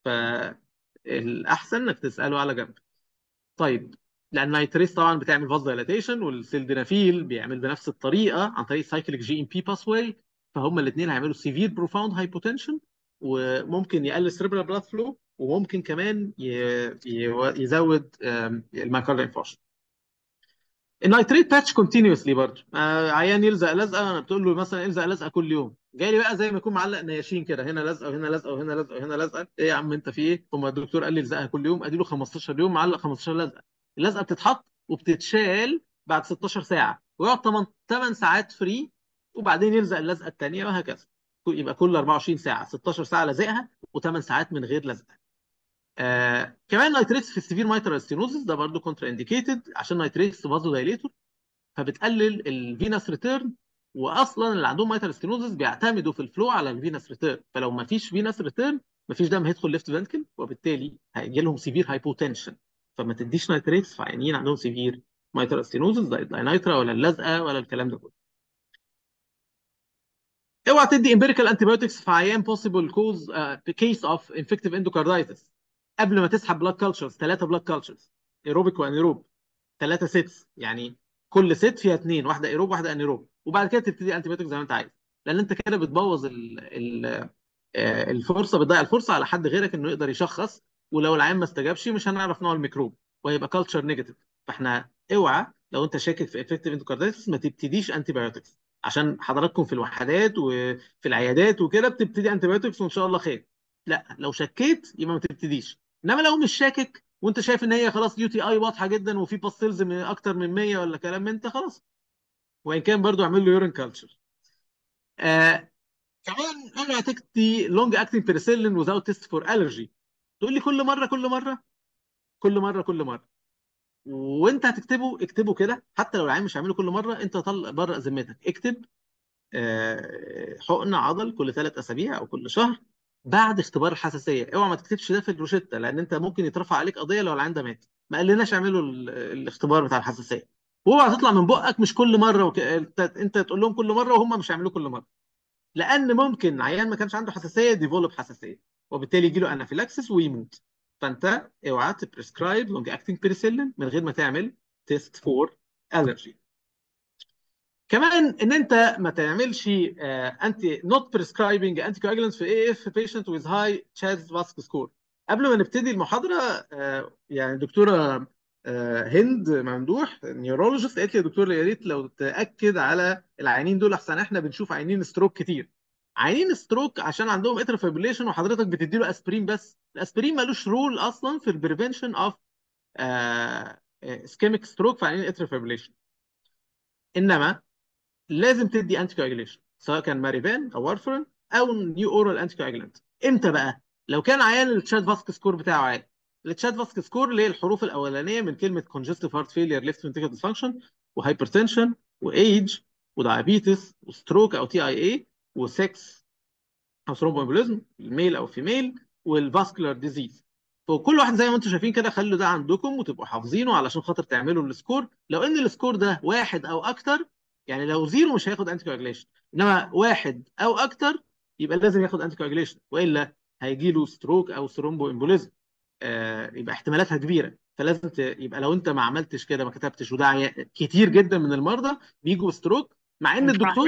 فالاحسن انك تساله على جنب طيب لان نايتريس طبعا بتعمل فاز دايلاتيشن والسيلدينافيل بيعمل بنفس الطريقه عن طريق سايكليك جي ام بي باس واي فهم الاثنين هيعملوا سيفير بروفاوند هايبوتنشن وممكن يقلل سيربرال بلاد فلو وممكن كمان ي... ي... يزود المايكارديال انفاركشن النايتريت باتش كونتينيوسلي برضه آه عيان يلزق لزقه انا بتقول له مثلا الزق لزقه كل يوم جاي لي بقى زي ما يكون معلق نياشين كده هنا لزقه وهنا لزقه وهنا لزقه وهنا لزقه ايه يا عم انت في ايه؟ هم الدكتور قال لي الزقها كل يوم ادي له 15 يوم معلق 15 لزقه اللزقه بتتحط وبتتشال بعد 16 ساعه ويقعد 8 8 ساعات فري وبعدين يلزق اللزقه الثانيه وهكذا يبقى كل 24 ساعه 16 ساعه لازقها و8 ساعات من غير لزقه آه كمان نايتريتس في السيفير مايترال ستينوزس ده برضه كونترا انديكيتد عشان نايتريتس فازو دايليتور فبتقلل الفينس ريتيرن واصلا اللي عندهم مايترال ستينوزس بيعتمدوا في الفلو على الفينس ريتيرن فلو ما فيش فينس ريتيرن ما فيش دم هيدخل ليفت فانكل وبالتالي هيجي لهم سيفير هايبوتنشن فما تديش نايتريتس في عيانين عندهم سيفير مايترال ستينوزس زي الداينايترا ولا اللزقه ولا الكلام ده كله اوعى تدي امبيريكال انتيبيوتكس في عيان بوسيبل كوز كيس اوف انفكتيف اندوكاردايتس قبل ما تسحب بلاد كلتشرز ثلاثه بلاد كلتشرز ايروبيك وانيروب ثلاثه سيتس يعني كل ست فيها اثنين واحده ايروب واحده انيروب وبعد كده تبتدي انتيبيوتيك زي ما انت عايز لان انت كده بتبوظ ال ال الفرصه بتضيع الفرصه على حد غيرك انه يقدر يشخص ولو العيان ما استجابش مش هنعرف نوع الميكروب وهيبقى كلتشر نيجاتيف فاحنا اوعى لو انت شاكك في افكتيف اندوكاردايتس ما تبتديش انتيبيوتكس عشان حضراتكم في الوحدات وفي العيادات وكده بتبتدي انتيبيوتكس وان شاء الله خير لا لو شكيت يبقى ما تبتديش انما لو مش شاكك وانت شايف ان هي خلاص يو تي اي واضحه جدا وفي باستيلز من اكتر من 100 ولا كلام من انت خلاص وان كان برضو اعمل له يورين كلتشر آه كمان اوعى تكتي لونج اكتنج بيرسيلين وزاوت تيست فور الرجي تقول لي كل مره كل مره كل مره كل مره وانت هتكتبه اكتبه كده حتى لو العيان مش هيعمله كل مره انت طل بره ذمتك اكتب آه حقن عضل كل ثلاث اسابيع او كل شهر بعد اختبار الحساسيه اوعى ما تكتبش ده في الروشته لان انت ممكن يترفع عليك قضيه لو العيان ده مات ما قالناش اعملوا الاختبار بتاع الحساسيه واوعى تطلع من بقك مش كل مره وك... انت تقول لهم كل مره وهم مش هيعملوه كل مره لان ممكن عيان ما كانش عنده حساسيه ديفولب حساسيه وبالتالي يجي له انافيلاكسس ويموت فانت اوعى تبريسكرايب لونج اكتنج بيريسيلين من غير ما تعمل تيست فور الرجي كمان ان انت ما تعملش انتي نوت بريسكرايبنج انتي كواجلانت في اي اف بيشنت ويز هاي تشارلز فاسك سكور قبل ما نبتدي المحاضره uh, يعني دكتوره آه، هند ممدوح نيورولوجيست قالت لي يا دكتور يا ريت لو تاكد على العيانين دول احسن احنا بنشوف عيانين ستروك كتير عيانين ستروك عشان عندهم اتر فيبريليشن وحضرتك بتدي له اسبرين بس الاسبرين ملوش رول اصلا في البريفنشن اوف اسكيميك ستروك في عيانين اتر فيبريليشن انما لازم تدي انتي كواجيليشن سواء كان ماريفان او وارفرين او نيو اورال انتي كواجيلانت امتى بقى لو كان عيان التشاد فاسك سكور بتاعه عالي التشاد فاسك سكور اللي هي الحروف الاولانيه من كلمه كونجستيف هارت فيلير ليفت فنتريكل ديسفانكشن وهايبرتنشن وايج ودايابيتس وستروك او تي اي اي وسكس او ثرومبومبوليزم الميل او فيميل والفاسكولار ديزيز فكل واحد زي ما انتم شايفين كده خلوا ده عندكم وتبقوا حافظينه علشان خاطر تعملوا السكور لو ان السكور ده واحد او اكتر يعني لو زيرو مش هياخد انتي كواجليشن انما واحد او اكتر يبقى لازم ياخد انتي كواجليشن والا هيجي له ستروك او ثرومبو امبوليزم آه يبقى احتمالاتها كبيره فلازم ت... يبقى لو انت ما عملتش كده ما كتبتش وده عيا- كتير جدا من المرضى بيجوا ستروك مع ان الدكتور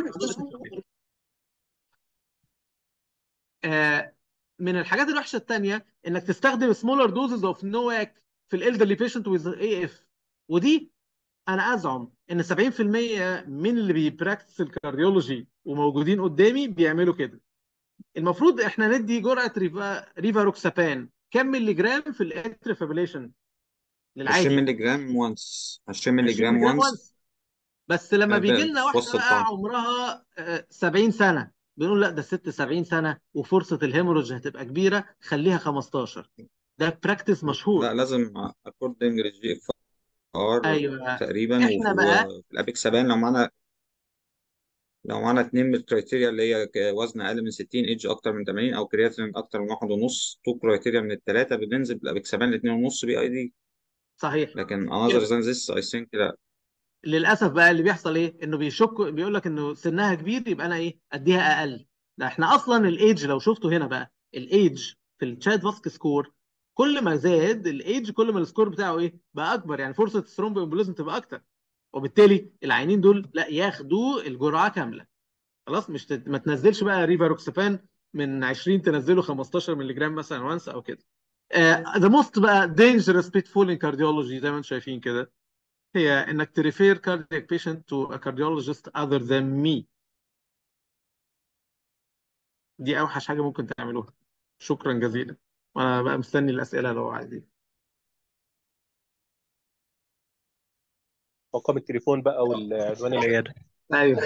آه من الحاجات الوحشه الثانيه انك تستخدم سمولر دوزز اوف نواك في الالدرلي بيشنت ويز اي اف ودي انا ازعم ان 70% من اللي بيبراكتس الكارديولوجي وموجودين قدامي بيعملوا كده المفروض احنا ندي جرعه ريفا ريفاروكسابان كم ملي جرام في الاتر فابريليشن 20 للعادي مللي جرام وانس 20 مللي 20 جرام ملي جرام وانس وانس بس لما بيجي لنا في واحده وسط بقى الطعام عمرها آه، 70 سنه بنقول لا ده الست 70 سنه وفرصه الهيموريدج هتبقى كبيره خليها 15 ده براكتس لا مشهور لازم اكوردنج للجي اف ار ايوه تقريبا احنا وفي بقى في الابيكسابان لو معانا لو معانا اتنين من الكرايتيريا اللي هي ك- وزن اقل من 60 ايدج اكتر من 80 او كرياتين اكتر من واحد ونص تو كرايتيريا من الثلاثه بننزل بالابيكسابان لاثنين ونص بي اي دي صحيح لكن another كده than this I think لا للاسف بقى اللي بيحصل ايه انه بيشك بيقول لك انه سنها كبير يبقى انا ايه اديها اقل ده احنا اصلا الايدج لو شفته هنا بقى الايدج في التشاد فاسك سكور كل ما زاد الايدج كل ما السكور بتاعه ايه بقى اكبر يعني فرصه الثرومبو امبوليزم تبقى اكتر وبالتالي العينين دول لا ياخدوا الجرعه كامله خلاص مش تت... ما تنزلش بقى ريفاروكسابان من 20 تنزله 15 مللي جرام مثلا وانس او كده ذا موست بقى dangerous pitfall in cardiology زي ما انتم شايفين كده هي انك تريفير cardiac patient to a cardiologist other than me دي اوحش حاجه ممكن تعملوها شكرا جزيلا وانا بقى مستني الاسئله لو عايزين ارقام التليفون بقى والعنوان العياده ايوه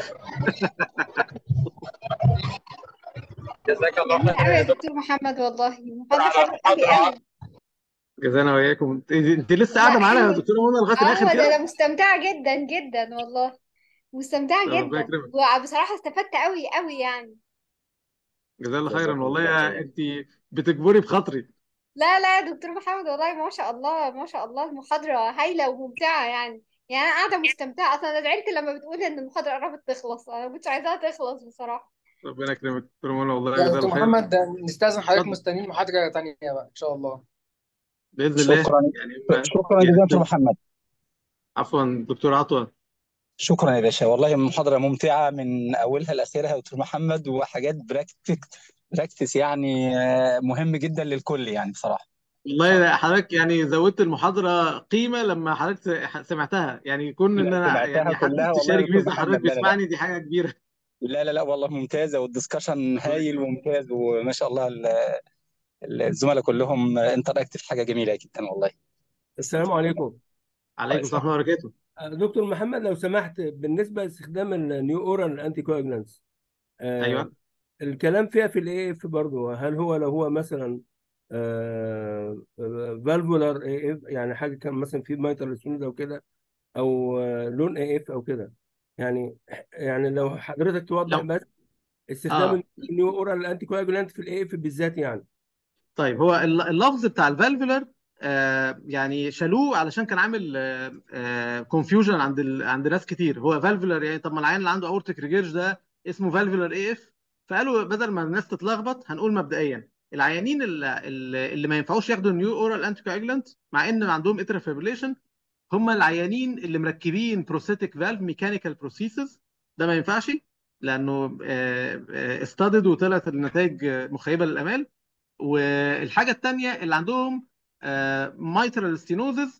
جزاك الله جميل خير قوي يا يا دكتور دكتور محمد والله المحاضرة على حلوة قوي المحاضرة قوي جزانا وياكم انت, انت لسه لا قاعده معانا يا حلوة دكتوره منى لغايه الاخر اه ده كده انا مستمتعة جدا جدا والله مستمتعة ربنا جدا يكرمك وبصراحة استفدت قوي قوي يعني جزاك الله خيرا جزاكم والله الله يا خير انت بتجبري بخاطري لا لا يا دكتور محمد والله ما شاء الله ما شاء الله المحاضرة هايلة وممتعة يعني يعني أنا قاعدة مستمتعة أصلا أنا زعلت لما بتقول إن المحاضرة قربت تخلص أنا ما كنتش عايزاها تخلص بصراحة ربنا يكرمك دكتوره منى والله يا جزاك دكتور الله خير محمد نستأذن حضرتك اتفضل مستنيين محاضرة تانية بقى إن شاء الله باذن الله شكرا يعني ما شكرا جزيلا دكتور يعني محمد عفوا دكتور عطوة شكرا يا باشا والله محاضرة ممتعة من أولها لآخرها يا دكتور محمد وحاجات براكتك براكتس يعني آه، مهم جدا للكل يعني بصراحة والله حضرتك يعني زودت المحاضرة قيمة لما حضرتك سمعتها يعني كون ان انا سمعتها يعني حد كلها والله يا استشاري دكتور كبير زي حضرتك محمد لا لا لا بيسمعني دي حاجة كبيرة لا لا لا والله ممتازة والدسكشن ربنا هايل يكرمك وممتاز وما شاء الله ال- ال- الزملاء كلهم انتراكتيف حاجة جميلة جدا والله السلام عليكم عليكم السلام ورحمة الله وبركاته دكتور محمد لو سمحت بالنسبة لاستخدام النيو اورال انتي كواجلانس ايوه الكلام فيها في الاي اف برضه هل هو لو هو مثلا فالفولار اي اف يعني حاجه كان مثلا في مايترال ستونز او كده او آه، لون اي اف او كده يعني يعني لو حضرتك توضح لو بس استخدام اه النيو اورال انتي كواجولانت في الاي اف بالذات يعني طيب هو الل- اللفظ بتاع الفالفولار آه يعني شالوه علشان كان عامل كونفيوجن عند ال... عند ناس كتير هو فالفولار يعني طب ما العيان اللي عنده اورتيك ريجيرج ده اسمه فالفولار اي اف فقالوا بدل ما الناس تتلخبط هنقول مبدئيا العيانين اللي, اللي ما ينفعوش ياخدوا نيو اورال انتي كواجلانت مع ان عندهم اترا فيبريليشن هم العيانين اللي مركبين بروستاتيك فالف ميكانيكال بروسيسز ده ما ينفعش لانه استادد وطلعت النتائج آه، مخيبه للامال والحاجه الثانيه اللي عندهم مايترال ستينوزز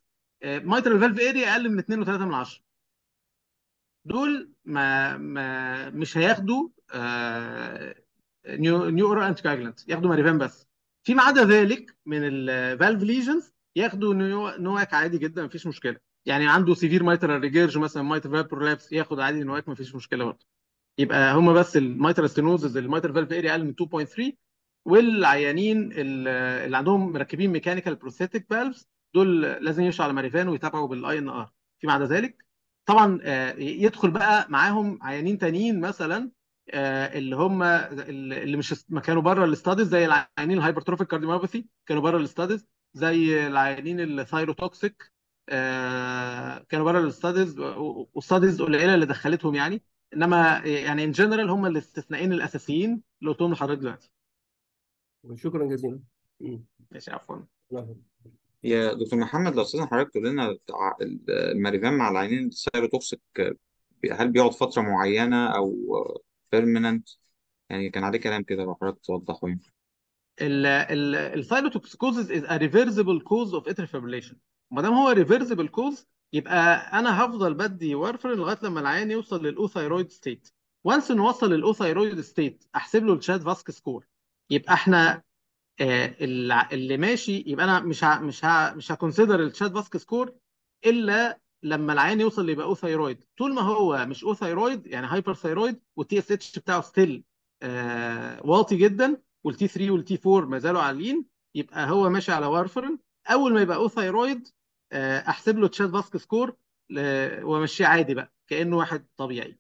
مايترال فالف اريا اقل من 2 و3 من 10 دول ما, ما مش هياخدوا آه، نيو نيو اورال انتي كواجلانت ياخدوا ماريفان بس فيما عدا ذلك من الفالف ليجنز ياخدوا نيو نواك عادي جدا مفيش مشكله يعني عنده سيفير مايترال ريجيرج مثلا مايترال فالف برولابس ياخد عادي نواك مفيش مشكله برضه يبقى هم بس المايترال ستينوزز المايترال فالف اريا اقل من 2.3 والعيانين ال- اللي عندهم مركبين ميكانيكال بروستاتيك فالفز دول لازم يمشوا على ماريفان ويتابعوا بالاي ان ار فيما عدا ذلك طبعا آه، يدخل بقى معاهم عيانين تانيين مثلا آه، اللي هم اللي مش ما كانوا بره الاستاديز زي العيانين الهايبرتروفيك كارديوميوباثي كانوا بره الاستاديز زي العيانين الثايروتوكسيك آه، كانوا بره الاستاديز والستاديز قليله اللي دخلتهم يعني انما يعني ان جنرال هم الاستثنائيين الاساسيين اللي قلتهم لحضرتك دلوقتي شكرا جزيلا مم. ماشي عفوا الله. يا دكتور محمد لو استاذن حضرتك تقول لنا ع- الماريفان مع العينين السيروتوكسيك هل بيقعد فترة معينة أو بيرمننت يعني كان عليه كلام كده لو حضرتك توضحه يعني الثايروتوكسيكوزيس is a reversible cause of atrial fibrillation ما دام هو reversible cause يبقى انا هفضل بدي وارفرين لغايه لما العيان يوصل للاوثايرويد ستيت وانس انه وصل للاوثايرويد ستيت احسب له الشات فاسك سكور يبقى احنا آه، الع- اللي ماشي يبقى انا مش ه, مش ه, مش هكونسيدر الشات فاسك سكور الا لما العيان يوصل يبقى اوثايرويد طول ما هو مش اوثايرويد يعني هايبر ثايرويد والتي اس اتش بتاعه ستيل آه واطي جدا والتي 3 والتي 4 ما زالوا عاليين يبقى هو ماشي على وارفرين اول ما يبقى اوثايرويد آه احسب له تشات فاسك سكور ل- وامشيه عادي بقى كانه واحد طبيعي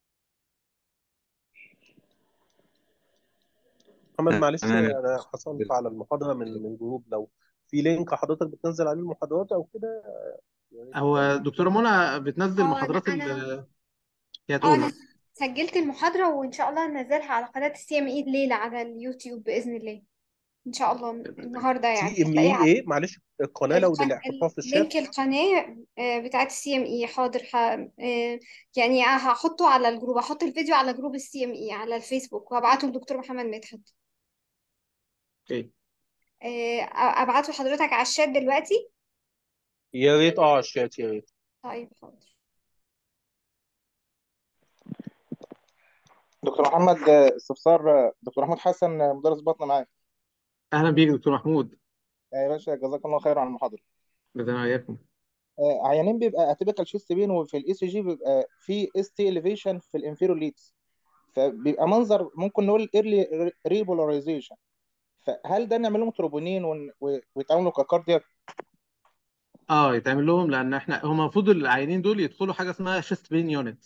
محمد معلش تمام انا حصلت على المحاضره من من جروب لو في لينك حضرتك بتنزل عليه المحاضرات او كده يا ريت هو تبقى دكتوره منى بتنزل اه انا محاضرات ال انا هي اه تقول انا سجلت المحاضرة وان شاء الله هنزلها على قناة السي ام اي الليلة على اليوتيوب بإذن الله ان شاء الله النهاردة يعني سي ام هتلاقيها اي على ايه معلش القناه لو القن... اللي هحطها في الشات لينك القناة آه، بتاعت السي ام اي حاضر ح... آه، يعني هحطه على الجروب هحط الفيديو على جروب السي ام اي على الفيسبوك وهبعته لدكتور محمد مدحت اوكي آه، ابعته لحضرتك على الشات دلوقتي يا ريت اه على الشات يا ريت طيب حاضر دكتور محمد آه، استفسار آه، دكتور محمود حسن آه، مدرس بطن معاك اهلا بيك دكتور محمود آه، يا باشا جزاك الله خير على المحاضره ربنا وياكم آه، عيانين بيبقى اتيبيكال شيست بين وفي الاي سي جي بيبقى في اس تي اليفيشن في الانفيرور ليدز فبيبقى منظر ممكن نقول ايرلي ريبولاريزيشن فهل ده نعمل لهم تروبونين ون- و- ويتعاملوا ككاردياك اه يتعمل لهم لان احنا هم المفروض العيانين دول يدخلوا حاجه اسمها شيست بين يونت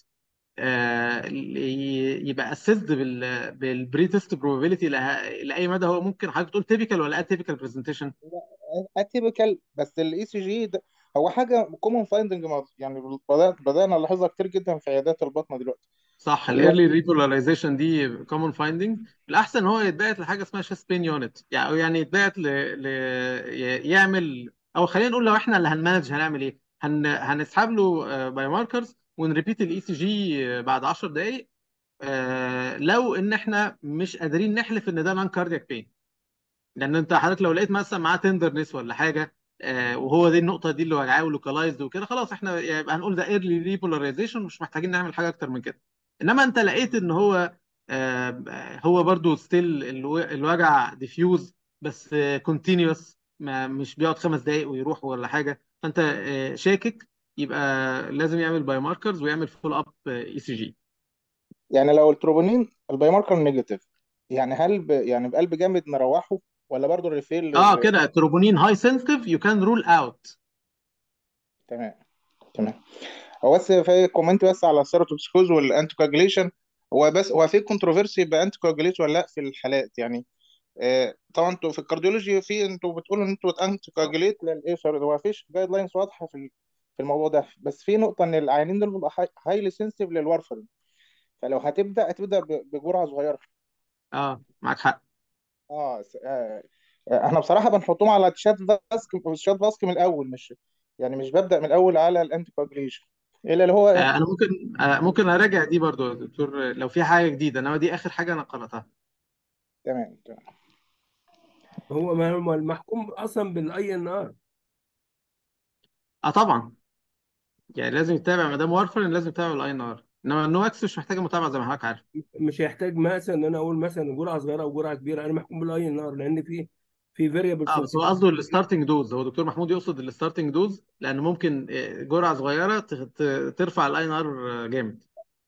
آه ي- يبقى اسيست بال بالبري تيست بروبابيلتي لاي مدى هو ممكن حضرتك تقول تيبيكال ولا اتيبيكال برزنتيشن اتيبيكال بس الاي سي جي ده هو حاجه كومن فايندنج يعني بدأ- بدانا نلاحظها كتير جدا في عيادات البطنه دلوقتي صح اللي هو الايرلي ريبولاريزيشن دي كومن فايندنج الاحسن ان هو يتبعت لحاجه اسمها شيست بين يونت يعني أو يعني يتبعت ل... ل... ي- يعمل او خلينا نقول لو احنا اللي هنمانج هنعمل ايه هن... هنسحب له باي ماركرز ونريبيت الاي سي جي بعد 10 دقائق آه، لو ان احنا مش قادرين نحلف ان ده نان كاردياك بين لان انت حضرتك لو لقيت مثلا معاه تندرنس ولا حاجه آه، وهو دي النقطه دي اللي وجعاه ولوكالايزد وكده خلاص احنا يبقى هنقول ده ايرلي ريبولاريزيشن مش محتاجين نعمل حاجه اكتر من كده انما انت لقيت ان هو آه، هو برضو ستيل الوجع ديفيوز بس كونتينيوس ما مش بيقعد خمس دقايق ويروح ولا حاجه فانت آه، شاكك يبقى لازم يعمل باي ماركرز ويعمل فول اب اي سي جي يعني لو التروبونين الباي ماركر نيجاتيف يعني هل ب... يعني بقلب جامد نروحه ولا برضه الريفيل اه ل... كده تروبونين هاي سنسيتيف يو كان رول اوت تمام تمام هو بس في كومنت بس على السيروتوكسيكوز والانتي كواجوليشن هو بس هو في كونتروفيرسي بانتي كواجوليت ولا لا في الحالات يعني آه طبعا انتوا في الكارديولوجي في انتوا بتقولوا ان انتوا انتي كواجوليت للايه هو مفيش جايد لاينز واضحه في ال- في الموضوع ده بس في نقطه ان العيانين دول بيبقى هايلي سنسيتيف للوارفرين فلو هتبدا هتبدا ب- بجرعه صغيره اه معاك حق اه س- آه، آه، احنا بصراحه بنحطهم على شات فاسك شات فاسك من الاول مش يعني مش ببدا من الاول على الانتي كواجوليشن الا اللي هو آه انا ممكن آه ممكن اراجع دي برضو يا دكتور لو في حاجه جديده انما دي اخر حاجه انا قراتها تمام تمام هو ما هو المحكوم اصلا بالاي ان ار اه طبعا يعني لازم يتابع ما دام وارفرين لازم يتابع الاي ان ار انما النوكس مش محتاجه متابعه زي ما حضرتك عارف مش هيحتاج مثلا ان انا اقول مثلا جرعه صغيره او جرعه كبيره انا محكوم بالاي ان ار لان في في فاريبل اه بس هو قصده الستارتنج دوز هو دكتور محمود يقصد الستارتنج دوز لان ممكن آه، جرعه صغيره ت- ت- ترفع الاي ان ار جامد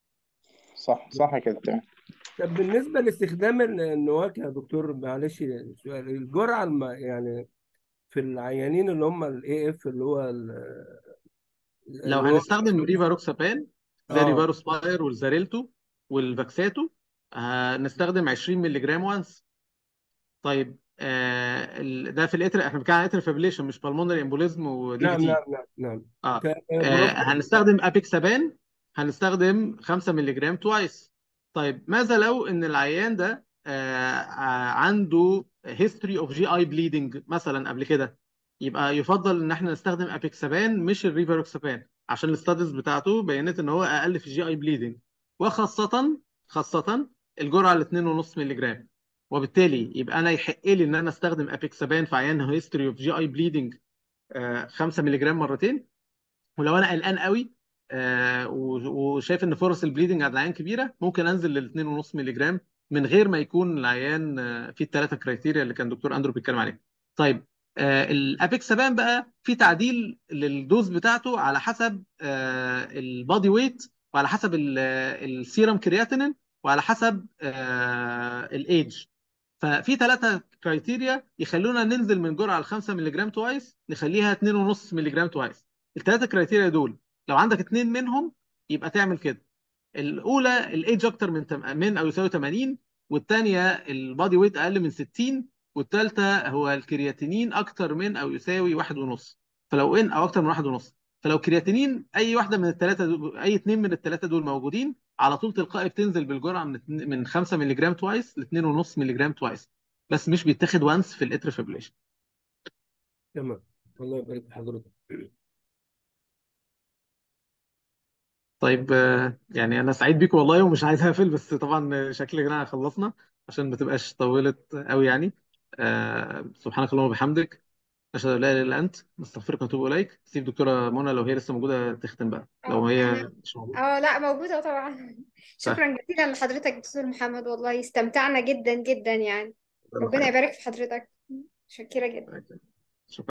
صح صح كده تمام طب بالنسبه لاستخدام ال- النواك يا دكتور معلش سؤال الجرعه الم... يعني في العيانين اللي هم الاي اف اللي هو ال- لو اللي هو هنستخدم ريفاروكسابان زي اه ريفاروسباير والزاريلتو والفاكساتو هنستخدم 20 مللي جرام وانس طيب آه ال- ده في الاتر احنا بنتكلم عن اتر فيبريليشن مش بالمونري امبوليزم ودي في نعم تي نعم نعم نعم اه, ك- آه برافو هنستخدم ابيكسابان هنستخدم 5 مللي جرام توايس طيب ماذا لو ان العيان ده آه آه عنده هيستوري اوف جي اي بليدنج مثلا قبل كده يبقى يفضل ان احنا نستخدم ابيكسابان مش الريفاروكسابان عشان الاستاديز بتاعته بينت ان هو اقل في الجي اي بليدنج وخاصة خاصة الجرعة ال 2.5 مللي جرام وبالتالي يبقى انا يحق لي ان انا استخدم ابيكسابان في عيان هيستوري اوف جي اي بليدنج 5 مللي جرام مرتين ولو انا قلقان قوي آه و- وشايف ان فرص البليدنج عند العيان كبيره ممكن انزل لل 2.5 مللي جرام من غير ما يكون العيان آه فيه الثلاثه كرايتيريا اللي كان دكتور اندرو بيتكلم عليها. طيب آه الابيكسابان بقى في تعديل للدوز بتاعته على حسب آه البادي ويت وعلى حسب ال- آه، السيرم كرياتينين وعلى حسب آه الايدج ففي ثلاثة كرايتيريا يخلونا ننزل من جرعة ال 5 مللي جرام توايس نخليها 2.5 مللي جرام توايس الثلاثة كرايتيريا دول لو عندك اثنين منهم يبقى تعمل كده الأولى الايدج أكتر من تم- من أو يساوي 80 والثانية البادي ويت أقل من 60 والثالثة هو الكرياتينين أكتر من أو يساوي واحد ونص فلو إن أو أكتر من واحد ونص فلو كرياتينين أي واحدة من الثلاثة دول أي اثنين من الثلاثة دول موجودين على طول تلقائي بتنزل بالجرعة من اتنين- من 5 مللي جرام توايس ل 2.5 مللي جرام توايس بس مش بيتاخد وانس في الاتر فيبريشن تمام الله يبارك في حضرتك طيب آه، يعني انا سعيد بيك والله ومش عايز اقفل بس طبعا شكلنا خلصنا عشان ما تبقاش طولت قوي يعني آه، سبحانك اللهم وبحمدك اشهد ان لا اله الا انت نستغفرك ونتوب اليك سيب دكتوره منى لو هي لسه موجوده تختم بقى لو اه هي احنا مش موجوده اه لا موجودة طبعا طيب شكرا جزيلا لحضرتك دكتور محمد والله استمتعنا جدا جدا يعني ربنا يبارك في حضرتك شكرا جدا